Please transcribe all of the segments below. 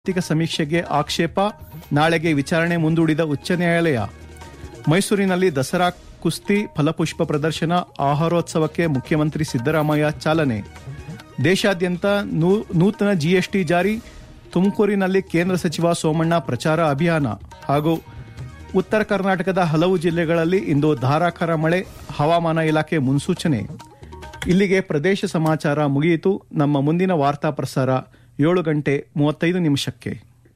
ಆರ್ಥಿಕ ಸಮೀಕ್ಷೆಗೆ ಆಕ್ಷೇಪ ನಾಳೆಗೆ ವಿಚಾರಣೆ ಮುಂದೂಡಿದ ಉಚ್ಚ ನ್ಯಾಯಾಲಯ ಮೈಸೂರಿನಲ್ಲಿ ದಸರಾ ಕುಸ್ತಿ ಫಲಪುಷ್ಪ ಪ್ರದರ್ಶನ ಆಹಾರೋತ್ಸವಕ್ಕೆ ಮುಖ್ಯಮಂತ್ರಿ ಸಿದ್ದರಾಮಯ್ಯ ಚಾಲನೆ ದೇಶಾದ್ಯಂತ ನೂ- ನೂತನ ಜಿಎಸ್ಟಿ ಜಾರಿ ತುಮಕೂರಿನಲ್ಲಿ ಕೇಂದ್ರ ಸಚಿವ ಸೋಮಣ್ಣ ಪ್ರಚಾರ ಅಭಿಯಾನ ಹಾಗೂ ಉತ್ತರ ಕರ್ನಾಟಕದ ಹಲವು ಜಿಲ್ಲೆಗಳಲ್ಲಿ ಇಂದು ಧಾರಾಕಾರ ಮಳೆ ಹವಾಮಾನ ಇಲಾಖೆ ಮುನ್ಸೂಚನೆ ಇಲ್ಲಿಗೆ ಪ್ರದೇಶ ಸಮಾಚಾರ ಮುಗಿಯಿತು ನಮ್ಮ ಮುಂದಿನ ವಾರ್ತಾ ಪ್ರಸಾರ ಏಳು ಗಂಟೆ ಮೂವತ್ತೈದು ನಿಮಿಷಕ್ಕೆ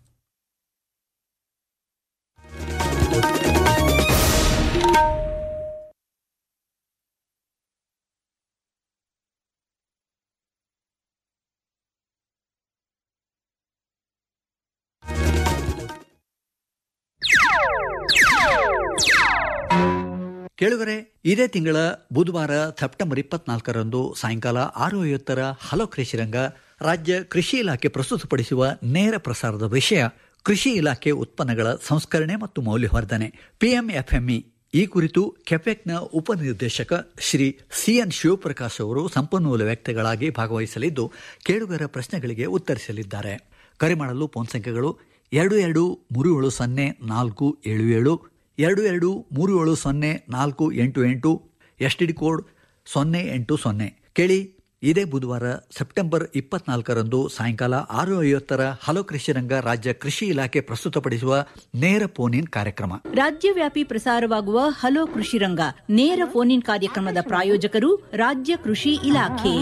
ಕೇಳುಗರೆ ಇದೇ ತಿಂಗಳ ಬುಧವಾರ ಸೆಪ್ಟೆಂಬರ್ ಇಪ್ಪತ್ನಾಲ್ಕರಂದು ಸಾಯಂಕಾಲ ಆರು ಐವತ್ತರ ಹಲೋ ಕೃಷಿರಂಗ ರಾಜ್ಯ ಕೃಷಿ ಇಲಾಖೆ ಪ್ರಸ್ತುತಪಡಿಸುವ ನೇರ ಪ್ರಸಾರದ ವಿಷಯ ಕೃಷಿ ಇಲಾಖೆ ಉತ್ಪನ್ನಗಳ ಸಂಸ್ಕರಣೆ ಮತ್ತು ಮೌಲ್ಯವರ್ಧನೆ ಪಿಎಂಎಫ್ಎಂಇ ಈ ಕುರಿತು ಕೆಪೆಕ್ನ ಉಪನಿರ್ದೇಶಕ ಶ್ರೀ ಸಿಎನ್ ಶಿವಪ್ರಕಾಶ್ ಅವರು ಸಂಪನ್ಮೂಲ ವ್ಯಕ್ತಿಗಳಾಗಿ ಭಾಗವಹಿಸಲಿದ್ದು ಕೇಳುಗರ ಪ್ರಶ್ನೆಗಳಿಗೆ ಉತ್ತರಿಸಲಿದ್ದಾರೆ ಕರೆ ಮಾಡಲು ಫೋನ್ ಸಂಖ್ಯೆಗಳು ಎರಡು ಎರಡು ಮೂರು ಏಳು ಸೊನ್ನೆ ನಾಲ್ಕು ಏಳು ಏಳು ಎರಡು ಎರಡು ಮೂರು ಏಳು ಸೊನ್ನೆ ನಾಲ್ಕು ಎಂಟು ಎಂಟು ಎಸ್ ಟಿ ಡಿ ಕೋಡ್ ಸೊನ್ನೆ ಎಂಟು ಸೊನ್ನೆ ಕೇಳಿ ಇದೇ ಬುಧವಾರ ಸೆಪ್ಟೆಂಬರ್ ಇಪ್ಪತ್ನಾಲ್ಕರಂದು ಸಾಯಂಕಾಲ ಆರು ಐವತ್ತರ ಹಲೋ ಕೃಷಿರಂಗ ರಾಜ್ಯ ಕೃಷಿ ಇಲಾಖೆ ಪ್ರಸ್ತುತಪಡಿಸುವ ನೇರ ಫೋನ್ ಇನ್ ಕಾರ್ಯಕ್ರಮ ರಾಜ್ಯವ್ಯಾಪಿ ಪ್ರಸಾರವಾಗುವ ಹಲೋ ಕೃಷಿ ರಂಗ ನೇರ ಫೋನ್ ಇನ್ ಕಾರ್ಯಕ್ರಮದ ಪ್ರಾಯೋಜಕರು ರಾಜ್ಯ ಕೃಷಿ ಇಲಾಖೆ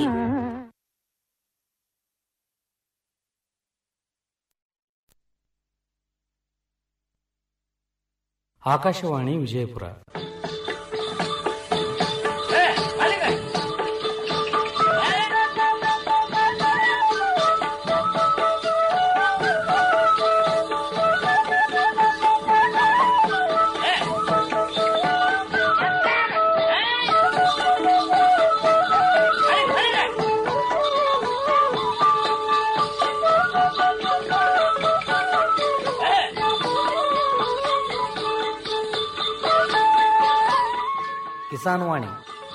ಆಕಾಶವಾಣಿ ವಿಜಯಪುರ ಕಿಸಾನ್ ವಾಣಿ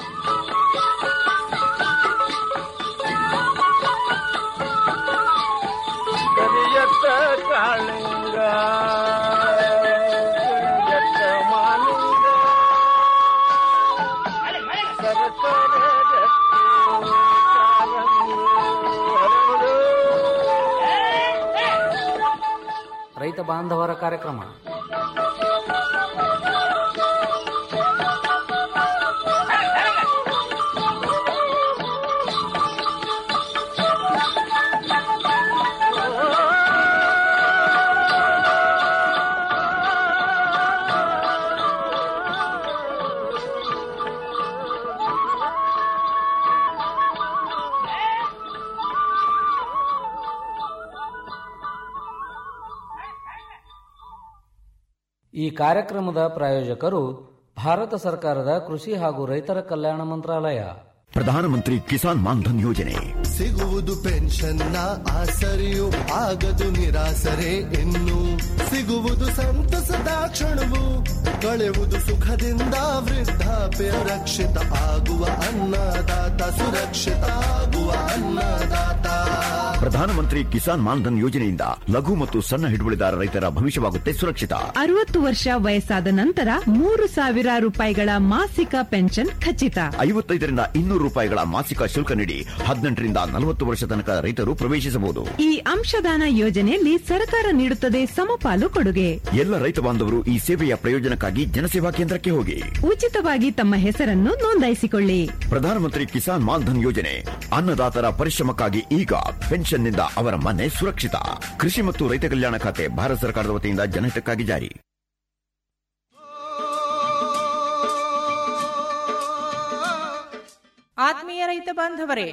ಕರಿಯತ್ತ ಕಾಳಿಂಗ ಕರಿಯತ್ತ ಮಾಲಿಂಗ ಸರಸರ ಗಟ್ಟಿ ಕಾಲಂಗಿ ಹರಡು. ರೈತ ಬಾಂಧವರ ಕಾರ್ಯಕ್ರಮ ಈ ಕಾರ್ಯಕ್ರಮದ ಪ್ರಾಯೋಜಕರು ಭಾರತ ಸರ್ಕಾರದ ಕೃಷಿ ಹಾಗೂ ರೈತರ ಕಲ್ಯಾಣ ಮಂತ್ರಾಲಯ ಪ್ರಧಾನಮಂತ್ರಿ ಕಿಸಾನ್ ಮಾನ್ಧನ್ ಯೋಜನೆ ಸಿಗುವುದು ಪೆನ್ಷನ್ನ ಆಸರೆಯು ಆಗದು ನಿರಾಸರೆ ಇನ್ನು ಸಿಗುವುದು ಸಂತಸದ ಕ್ಷಣವು ಕಳೆವುದು ಸುಖದಿಂದ ವೃದ್ಧಾಪ್ಯ ರಕ್ಷಿತ ಆಗುವ ಅನ್ನದಾತ ಸುರಕ್ಷಿತ ಆಗುವ ಅನ್ನದಾತ ಪ್ರಧಾನಮಂತ್ರಿ ಕಿಸಾನ್ ಮಾನ್ಧನ್ ಯೋಜನೆಯಿಂದ ಲಘು ಮತ್ತು ಸಣ್ಣ ಹಿಡುವಳಿದಾರ ರೈತರ ಭವಿಷ್ಯವಾಗುತ್ತೆ ಸುರಕ್ಷಿತ ಅರವತ್ತು ವರ್ಷ ವಯಸ್ಸಾದ ನಂತರ ಮೂರು ಸಾವಿರ ರೂಪಾಯಿಗಳ ಮಾಸಿಕ ಪೆನ್ಷನ್ ಖಚಿತ ಐವತ್ತೈದರಿಂದ ಇನ್ನೂರು ರೂಪಾಯಿಗಳ ಮಾಸಿಕ ಶುಲ್ಕ ನೀಡಿ ಹದಿನೆಂಟರಿಂದ ನಲವತ್ತು ವರ್ಷ ತನಕ ರೈತರು ಪ್ರವೇಶಿಸಬಹುದು ಈ ಅಂಶದಾನ ಯೋಜನೆಯಲ್ಲಿ ಸರ್ಕಾರ ನೀಡುತ್ತದೆ ಸಮಪಾಲು ಕೊಡುಗೆ ಎಲ್ಲ ರೈತ ಬಾಂಧವರು ಈ ಸೇವೆಯ ಪ್ರಯೋಜನಕ್ಕಾಗಿ ಜನಸೇವಾ ಕೇಂದ್ರಕ್ಕೆ ಹೋಗಿ ಉಚಿತವಾಗಿ ತಮ್ಮ ಹೆಸರನ್ನು ನೋಂದಾಯಿಸಿಕೊಳ್ಳಿ ಪ್ರಧಾನಮಂತ್ರಿ ಕಿಸಾನ್ ಮಾನ್ಧನ್ ಯೋಜನೆ ಅನ್ನದಾತರ ಪರಿಶ್ರಮಕ್ಕಾಗಿ ಈಗ ಪೆನ್ಷನ್ನಿಂದ ಅವರ ಮನೆ ಸುರಕ್ಷಿತ ಕೃಷಿ ಮತ್ತು ರೈತ ಕಲ್ಯಾಣ ಖಾತೆ ಭಾರತ ಸರ್ಕಾರದ ವತಿಯಿಂದ ಜನಹಿತಕ್ಕಾಗಿ ಜಾರಿ ಆತ್ಮೀಯ ರೈತ ಬಾಂಧವರೇ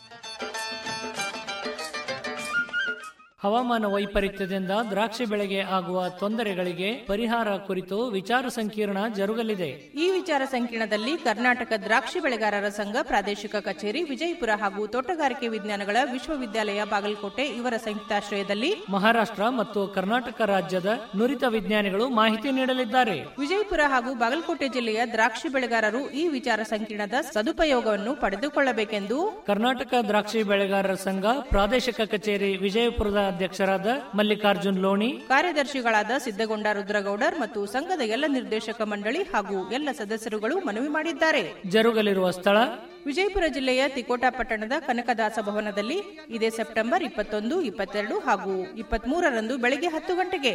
ಹವಾಮಾನ ವೈಪರೀತ್ಯದಿಂದ ದ್ರಾಕ್ಷಿ ಬೆಳೆಗೆ ಆಗುವ ತೊಂದರೆಗಳಿಗೆ ಪರಿಹಾರ ಕುರಿತು ವಿಚಾರ ಸಂಕಿರಣ ಜರುಗಲಿದೆ ಈ ವಿಚಾರ ಸಂಕಿರಣದಲ್ಲಿ ಕರ್ನಾಟಕ ದ್ರಾಕ್ಷಿ ಬೆಳೆಗಾರರ ಸಂಘ ಪ್ರಾದೇಶಿಕ ಕಚೇರಿ ವಿಜಯಪುರ ಹಾಗೂ ತೋಟಗಾರಿಕೆ ವಿಜ್ಞಾನಗಳ ವಿಶ್ವವಿದ್ಯಾಲಯ ಬಾಗಲಕೋಟೆ ಇವರ ಸಂಯುಕ್ತಾಶ್ರಯದಲ್ಲಿ ಮಹಾರಾಷ್ಟ್ರ ಮತ್ತು ಕರ್ನಾಟಕ ರಾಜ್ಯದ ನುರಿತ ವಿಜ್ಞಾನಿಗಳು ಮಾಹಿತಿ ನೀಡಲಿದ್ದಾರೆ ವಿಜಯಪುರ ಹಾಗೂ ಬಾಗಲಕೋಟೆ ಜಿಲ್ಲೆಯ ದ್ರಾಕ್ಷಿ ಬೆಳೆಗಾರರು ಈ ವಿಚಾರ ಸಂಕಿರಣದ ಸದುಪಯೋಗವನ್ನು ಪಡೆದುಕೊಳ್ಳಬೇಕೆಂದು ಕರ್ನಾಟಕ ದ್ರಾಕ್ಷಿ ಬೆಳೆಗಾರರ ಸಂಘ ಪ್ರಾದೇಶಿಕ ಕಚೇರಿ ವಿಜಯಪುರದ ಅಧ್ಯಕ್ಷರಾದ ಮಲ್ಲಿಕಾರ್ಜುನ್ ಲೋಣಿ ಕಾರ್ಯದರ್ಶಿಗಳಾದ ಸಿದ್ದಗೊಂಡ ರುದ್ರಗೌಡರ್ ಮತ್ತು ಸಂಘದ ಎಲ್ಲ ನಿರ್ದೇಶಕ ಮಂಡಳಿ ಹಾಗೂ ಎಲ್ಲ ಸದಸ್ಯರುಗಳು ಮನವಿ ಮಾಡಿದ್ದಾರೆ ಜರುಗಲಿರುವ ಸ್ಥಳ ವಿಜಯಪುರ ಜಿಲ್ಲೆಯ ತಿಕೋಟ ಪಟ್ಟಣದ ಕನಕದಾಸ ಭವನದಲ್ಲಿ ಇದೇ ಸೆಪ್ಟೆಂಬರ್ ಇಪ್ಪತ್ತೊಂದು ಇಪ್ಪತ್ತೆರಡು ಹಾಗೂ ಇಪ್ಪತ್ಮೂರರಂದು ಬೆಳಗ್ಗೆ ಹತ್ತು ಗಂಟೆಗೆ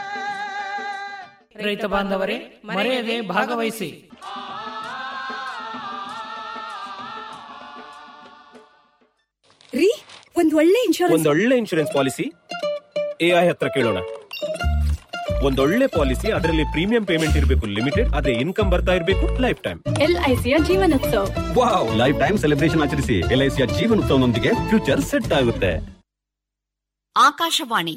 ರೈತ ಬಾಂಧವರೇ ಮರೆಯದೆ ಭಾಗವಹಿಸಿ ರೀ ಒಂದ್ ಒಳ್ಳೆ ಇನ್ಶೂರೆನ್ಸ್ ಒಂದೊಳ್ಳೆ ಇನ್ಶೂರೆನ್ಸ್ ಪಾಲಿಸಿ ಎಐ ಹತ್ರ ಕೇಳೋಣ ಒಂದೊಳ್ಳೆ ಪಾಲಿಸಿ ಅದರಲ್ಲಿ ಪ್ರೀಮಿಯಂ ಪೇಮೆಂಟ್ ಇರಬೇಕು ಲಿಮಿಟೆಡ್ ಅದೇ ಇನ್ಕಮ್ ಬರ್ತಾ ಇರಬೇಕು ಲೈಫ್ ಟೈಮ್ ಎಲ್ಐಸಿಯ Jeevanotsava wow lifetime celebration ಆಚರಿಸಿ ಎಲ್ಐಸಿಯ ಜೀವನೋತ್ಸವನೊಂದಿಗೆ ಫ್ಯೂಚರ್ ಸೆಟ್ ಆಗುತ್ತೆ ಆಕಾಶವಾಣಿ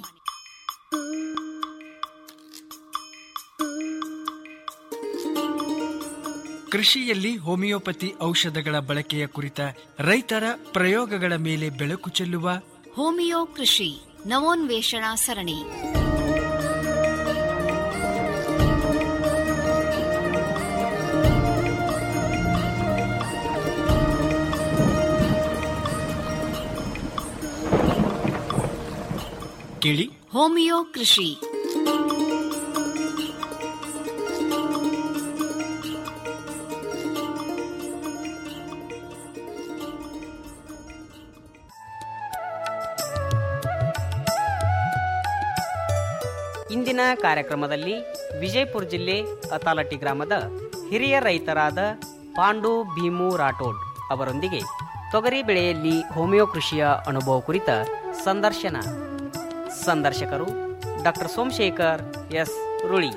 ಕೃಷಿಯಲ್ಲಿ ಹೋಮಿಯೋಪತಿ ಔಷಧಗಳ ಬಳಕೆಯ ಕುರಿತ ರೈತರ ಪ್ರಯೋಗಗಳ ಮೇಲೆ ಬೆಳಕು ಚೆಲ್ಲುವ ಹೋಮಿಯೋ ಕೃಷಿ ನವೋನ್ವೇಷಣಾ ಸರಣಿ ಕೇಳಿ ಹೋಮಿಯೋ ಕೃಷಿ ಇಂದಿನ ಕಾರ್ಯಕ್ರಮದಲ್ಲಿ ವಿಜಯಪುರ ಜಿಲ್ಲೆ ಅತಾಲಟ್ಟಿ ಗ್ರಾಮದ ಹಿರಿಯ ರೈತರಾದ ಪಾಂಡು ಭೀಮು ರಾಠೋಡ್ ಅವರೊಂದಿಗೆ ತೊಗರಿ ಬೆಳೆಯಲ್ಲಿ ಹೋಮಿಯೋ ಕೃಷಿಯ ಅನುಭವ ಕುರಿತ ಸಂದರ್ಶನ ಸಂದರ್ಶಕರು ಡಾಕ್ಟರ್ ಸೋಮಶೇಖರ್ ಎಸ್ ರುಳಿ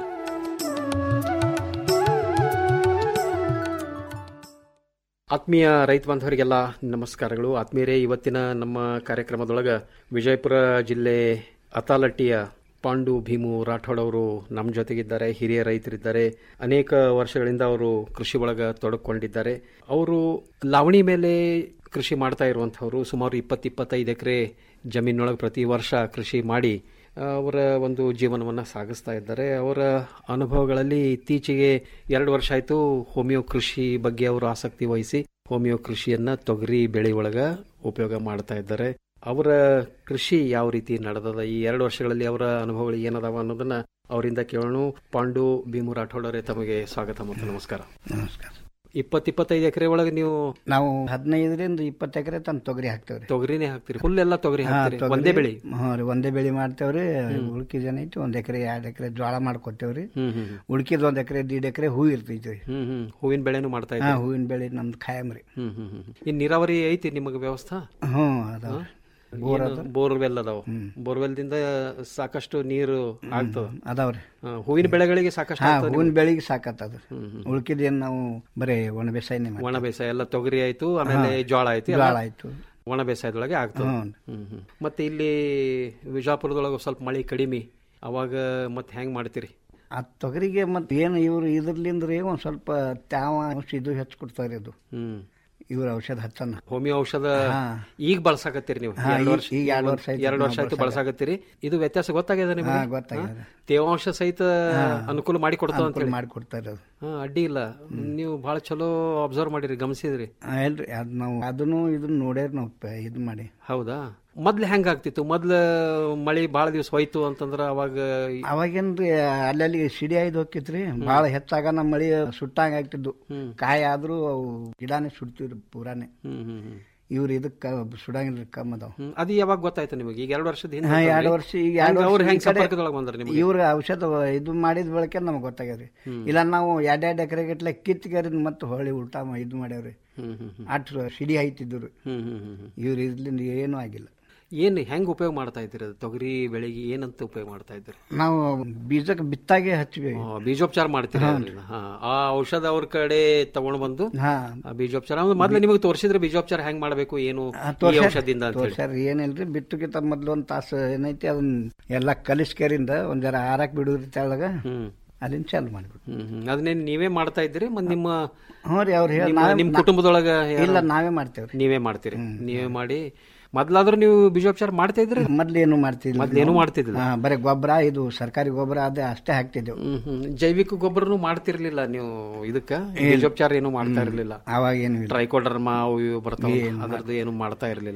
ಆತ್ಮೀಯ ರೈತ ಬಾಂಧವರಿಗೆಲ್ಲ ನಮಸ್ಕಾರಗಳು ಆತ್ಮೀಯರೇ ಇವತ್ತಿನ ನಮ್ಮ ಕಾರ್ಯಕ್ರಮದೊಳಗ ವಿಜಯಪುರ ಜಿಲ್ಲೆ ಅತಾಲಟ್ಟಿಯ ಪಾಂಡು ಭೀಮು ರಾಠೋಡ್ ಅವರು ನಮ್ಮ ಜೊತೆಗಿದ್ದಾರೆ ಹಿರಿಯ ರೈತರಿದ್ದಾರೆ ಅನೇಕ ವರ್ಷಗಳಿಂದ ಅವರು ಕೃಷಿ ಒಳಗ ತೊಡಕೊಂಡಿದ್ದಾರೆ ಅವರು ಲಾವಣಿ ಮೇಲೆ ಕೃಷಿ ಮಾಡ್ತಾ ಇರುವಂಥವ್ರು ಸುಮಾರು ಇಪ್ಪತ್ತು ಇಪ್ಪತ್ತೈದು ಎಕರೆ ಜಮೀನೊಳಗೆ ಪ್ರತಿ ವರ್ಷ ಕೃಷಿ ಮಾಡಿ ಅವರ ಒಂದು ಜೀವನವನ್ನು ಸಾಗಿಸ್ತಾ ಇದ್ದಾರೆ ಅವರ ಅನುಭವಗಳಲ್ಲಿ ಇತ್ತೀಚೆಗೆ ಎರಡು ವರ್ಷ ಆಯಿತು ಹೋಮಿಯೋ ಕೃಷಿ ಬಗ್ಗೆ ಅವರು ಆಸಕ್ತಿ ವಹಿಸಿ ಹೋಮಿಯೋ ಕೃಷಿಯನ್ನ ತೊಗರಿ ಬೆಳೆ ಒಳಗ ಉಪಯೋಗ ಮಾಡ್ತಾ ಇದ್ದಾರೆ ಅವರ ಕೃಷಿ ಯಾವ ರೀತಿ ನಡೆದದ ಈ ಎರಡು ವರ್ಷಗಳಲ್ಲಿ ಅವರ ಅನುಭವಗಳು ಏನದಾವ ಅನ್ನೋದನ್ನ ಅವರಿಂದ ಕೇಳೋಣ ಪಾಂಡು ಭೀಮು ರಾಠೋಡ್ ಅವರೇ ತಮಗೆ ಸ್ವಾಗತ ಮತ್ತು ನಮಸ್ಕಾರ ನಮಸ್ಕಾರ ಇಪ್ಪತ್ತು ಇಪ್ಪತ್ತೈದು ಎಕರೆ ಒಳಗೆ ನೀವು ನಾವು ಹದಿನೈದರಿಂದ ಇಪ್ಪತ್ತು ಎಕರೆ ತಂದು ತೊಗರಿ ಹಾಕ್ತೇವ್ರಿ ತೊಗರಿನೇ ಹಾಕ್ತೀರಿ ಫುಲ್ ಎಲ್ಲ ತೊಗರಿ ಹಾ, ಹಾಕ್ತೀರಿ ತೊಗರಿ- ಒಂದೇ ಬೆಳೆ ಹಾ ರೀ ಒಂದೇ ಬೆಳೆ ಮಾಡ್ತೇವ್ರಿ ಉಳ್ಕಿ ಜನ ಐತಿ ಒಂದ್ ಎಕರೆ ಎರಡ್ ಎಕರೆ ಜ್ವಾಳ ಮಾಡ್ಕೊತೇವ್ರಿ ಹ್ಮ್ ಹ್ಮ್ ಉಳ್ಕಿದ್ ಒಂದ್ ಎಕರೆ ದೀಡ್ ಎಕರೆ ಹೂ ಇರ್ತೈತಿ ಹ್ಮ್ ಹ್ಮ್ ಹೂವಿನ ಬೆಳೆನೂ ಮಾಡ್ತಾ ಹಾ ಇದ್ದೀರಿ ಹೂವಿನ ಬೆಳೆ ನಮ್ದು ಖಾಯಂ ರೀ ಹ್ಮ್ ಹ್ಮ್ ಹ್ಮ್ ಇನ್ ನೀರಾವರಿ ಐತಿ ನಿಮಗೆ ವ್ಯವಸ್ಥಾ ಹ್ಞೂ ಅದಾವ ಬೋರ್ ಅದ. ಬೋರ್ವೆಲ್ ಅದಾವ ಬೋರ್ವೆಲ್ ದಿಂದ ಸಾಕಷ್ಟು ನೀರು ಆಗ್ತದ ಅದಾವ್ರಿ ಹಾ, ಹೂವಿನ ಬೆಳೆಗಳಿಗೆ ಸಾಕಷ್ಟು ಹಾ ಆಗ್ತದ ಹೂವಿನ ನಿಮ್ಗೆ? ಬೆಳೆಗೆ ಸಾಕತ್ತದ ಉಳ್ಕಿದ್ ಏನ್ ನಾವು ಬರೀ ಒಣ ಬೇಸಾಯನೇ ಮಾಡ್ತೀವಿ. ಒಣ ಬೇಸಾಯ ಎಲ್ಲ ತೊಗರಿ ಆಯ್ತು ಆಮೇಲೆ ಹಾ. ಜೋಳ ಆಯ್ತು ಎಲ್ಲ ಜೋಳ ಆಯ್ತು. ಒಣ ಬೇಸಾಯದೊಳಗೆ ಆಗ್ತದೆ ಹ್ಮ್. ಹ್ಮ್ ಹ್ಮ್. ಮತ್ತೆ ಇಲ್ಲಿ ವಿಜಾಪುರದೊಳಗೆ ಸ್ವಲ್ಪ ಮಳೆ ಕಡಿಮೆ ಅವಾಗ ಮತ್ತೆ ಹೆಂಗ್ ಮಾಡ್ತೀರಿ ಆ ತೊಗರಿಗೆ ಮತ್ತೆ ಏನು ಇವ್ರು ಇದ್ರಲಿಂದ್ರೆ ಒಂದ್ ಸ್ವಲ್ಪ ತ್ಯಾವ ಅಂಶ ಇದು ಹೆಚ್ಚು ಕೊಡ್ತಾರೆ ಇದು ಹ್ಮ್ ಇವ್ರ ಔಷಧ ಹಚ್ಚನ ಹೋಮಿಯೋ ಔಷಧ ಹಾ. ಈಗ ಬಳಸಾಕತ್ತೀರಿ ನೀವು ಹಾ, ಎರಡು ಈಗ- ವರ್ಷ ಈಗ ಎರಡು ವರ್ಷ ಆಯ್ತು ಎರಡು ವರ್ಷ ನಾವು ಆಯ್ತು ಬಳಸಾಕ. ಬಳಸಾಕತ್ತೀರಿ ಇದು ವ್ಯತ್ಯಾಸ ಗೊತ್ತಾಗ್ಯದ ನಿಮಗೆ ಹಾ, ಗೊತ್ತಾಗ್ಯದ. ಹಾ? ತೇವಾಂಶ ಸಹಿತ ಅನುಕೂಲ ಮಾಡಿ ಕೊಡ್ತಾವ ಅನುಕೂಲ ಅಂತೇಳಿ ಮಾಡಿ ಕೊಡ್ತಾರೆ ಅದು ಹಾ ಅಡ್ಡಿ ಇಲ್ಲ ನೀವು ಬಹಳ ಚಲೋ ಅಬ್ಸರ್ವ್ ಮಾಡಿರಿ ಗಮನಿಸಿದ್ರಿ ಆ, ಇಲ್ರಿ ಅದ್ ನಾವು ಅದನ್ನು ಇದನ್ನ ನೋಡ್ಯಾರ ನಾವು ಪ- ಇದ್ ಮಾಡಿ ಹೌದಾ ಮೊದ್ಲು ಹೆಂಗ ಆಗ್ತಿತ್ತು ಮೊದ್ಲು ಮಳಿ ಬಹಳ ದಿವಸ ಹೋಯ್ತು ಅಂತಂದ್ರ ಅವಾಗ ಅವಾಗೇನ್ರಿ ಅಲ್ಲಲ್ಲಿ ಸಿಡಿ ಐದು ಹೋಗಿತ್ರಿ ಭಾಳ ಹೆಚ್ಚಾಗ ನಮ್ಮ ಮಳಿ ಸುಟ್ಟಂಗ ಆಗ್ತಿದ್ದು ಕಾಯಿ ಆದ್ರೂ ಅವು ಗಿಡನೇ ಸುಡ್ತಿವ್ರಿ ಪೂರಾನೇ ಹ್ಮ್ ಹ್ಮ್ ಹ್ಮ್ ಇವ್ರ ಇದಕ್ಕ ಸುಡಂಗಿಲ್ರಿ ಕಮ್ ಅದಾವ ಹ್ಮ್. ಅದು ಯಾವಾಗ ಗೊತ್ತಾಯ್ತು ನಿಮಗೆ ಈಗ ಎರಡು ವರ್ಷದ ಹಿಂದೆ ಹಾ ಅಂತಂದ್ರಿ. ಎರಡು ವರ್ಷ ಈಗ ಎರಡು ಹಂಗ ಅವ್ರು ವರ್ಷ ಹೆಂಗ್ ಈ ಕಡೆ ಸಂಪರ್ಕದೊಳಗೆ ಬಂದ್ರ ನಿಮಗೆ ಇವ್ರ ಔಷಧ ಇದು ಮಾಡಿದ ಬಳಕೆ ನಮ್ಗೆ ಗೊತ್ತಾಗ್ಯದ್ರಿ ಇಲ್ಲ ನಾವು ಎರಡ್ ಎರಡ್ ಎಕರೆ ಗಟ್ಲೆ ಕಿತ್ಕರಿದ್ ಮತ್ತೆ ಹೊಳ್ಳಿ ಉಲ್ಟಾ ಮ- ಇದು ಮಾಡ್ಯಾವ್ರಿ ಹ್ಮ್ ಹ್ಮ್ ಹ್ಮ್. ಅಟ್ ಸಿಡಿ ಐತಿದ್ರು ಹ್ಮ್ ಹ್ಮ್ ಹ್ಮ್ ಹ್ಮ್. ಇವ್ರ ಇದ್ಲಿಂದ ಏನೂ ಆಗಿಲ್ಲ ಏನ್ ಹೆಂಗ್ ಉಪಯೋಗ ಮಾಡ್ತಾ ಇದ್ದೀರಿ ಅದು ತೊಗರಿ ಬೆಳೆಗೆ ಏನಂತ ಉಪಯೋಗ ಮಾಡ್ತಾ ಇದ್ದೀರಿ ನಾವು ಬೀಜಕ್ಕೆ ಬಿತ್ತಾಗೆ ಹಚ್ಚಿವಿ ಆ, ಬೀಜೋಪಚಾರ ಮಾಡ್ತೀರಿ ಅದನ್ನ. ಹಾ. ಆ ಔಷಧ ಅವ್ರ ಕಡೆ ತಗೊಂಡ್ ಬಂದು ಹಾ ಆ ಬೀಜೋಪಚಾರ ಅಂದ್ರೆ ಮೊದ್ಲು ನಿಮಗೆ ತೋರಿಸಿದ್ರೆ ಬೀಜೋಪಚಾರ ಹೆಂಗ್ ಮಾಡ್ಬೇಕು ಏನು ಈ ಔಷಧದಿಂದ ಅಂತ ಹೇಳಿ ತೋರ್ಸ್ಯಾರ ಏನಿಲ್ರಿ ಬಿತ್ತುಕಿಂತ ಮೊದ್ಲು ಒಂದ್ ತಾಸು ಏನೈತಿ ಅದನ್ನ ಎಲ್ಲಾ ಕಲಿಸ್ಕರಿಂದ ಒಂದ್ ಜರ ಆರಾಕ್ ಬಿಡುದ್ರಿ ತೆಳಗ ಅಲ್ಲಿಂದ ಚಾಲು ಮಾಡ್ಬಿಟ್ಟು ಹ್ಮ್ ಹ್ಮ್ ಅದನ್ನೇನ್ ನೀವೇ ಮಾಡ್ತಾ ಇದ್ದೀರಿ ಮತ್ತೆ ನಿಮ್ಮ ಹ್ಞೂ ರೀ ಅವ್ರು ಹೇಳಿ ನಿಮ್ಮ- ನಿಮ್ ಕುಟುಂಬದೊಳಗ ಯಾರು- ಇಲ್ಲ ನಾವೇ ಮಾಡ್ತೇವ್ರಿ ನೀವೇ ಮಾಡ್ತೀರಿ ನೀವೇ ಮಾಡಿ ಮೊದ್ಲಾದ್ರೂ ನೀವು ಬೀಜೋಪಚಾರ ಮಾಡ್ತಾ ಇದ್ರಿ ಮೊದ್ಲೇನು ಮಾಡ್ತಿದ್ವಿ ಮೊದ್ಲೇನು ಮಾಡ್ತಿದ್ದಿಲ್ಲ ಹಾ ಬರೀ ಗೊಬ್ಬರ ಇದು ಸರ್ಕಾರಿ ಗೊಬ್ಬರ ಅದೇ ಅಷ್ಟೇ ಹಾಕ್ತಿದ್ದೆವು ಹ್ಮ್ ಹ್ಮ್ ಜೈವಿಕ ಗೊಬ್ಬರನು ಮಾಡ್ತಿರ್ಲಿಲ್ಲ ನೀವು ಇದಕ್ಕ ಬೀಜೋಪಚಾರ ಏನು ಮಾಡ್ತಾ ಇರ್ಲಿಲ್ಲ ಅವಾಗ ಏನು ಟ್ರೈಕೋಡರ್ಮಾ ಅವು ಇವು ಬರ್ತಾವ ಅದರದ್ದು ಏನು ಮಾಡ್ತಾ ಇರ್ಲಿಲ್ಲ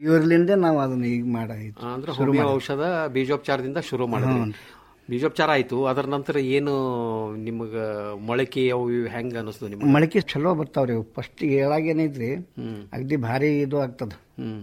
ಇವ್ರಲಿಂದ ನಾವು ಅದನ್ನ ಈಗ ಮಾಡ ಅಂದ್ರೆ ಹೋಮಿಯೋ ಔಷಧ ಬೀಜೋಪಚಾರದಿಂದ ಶುರು ಮಾಡಿದ್ರಿ ಬೀಜೋಪಚಾರ ಆಯ್ತು ಅದರ ನಂತರ ಏನು ನಿಮಗ ಮೊಳಕೆ ಅವು ಇವು ಹೆಂಗ ಅನಿಸ್ತು ನಿಮ್ಗೆ ಮೊಳಕೆ ಚಲೋ ಬರ್ತಾವ್ರಿ ಫಸ್ಟ್ ಹೇಳಾಗ ಏನೈತ್ರಿ ಅಗದಿ ಭಾರಿ ಇದು ಆಗ್ತದ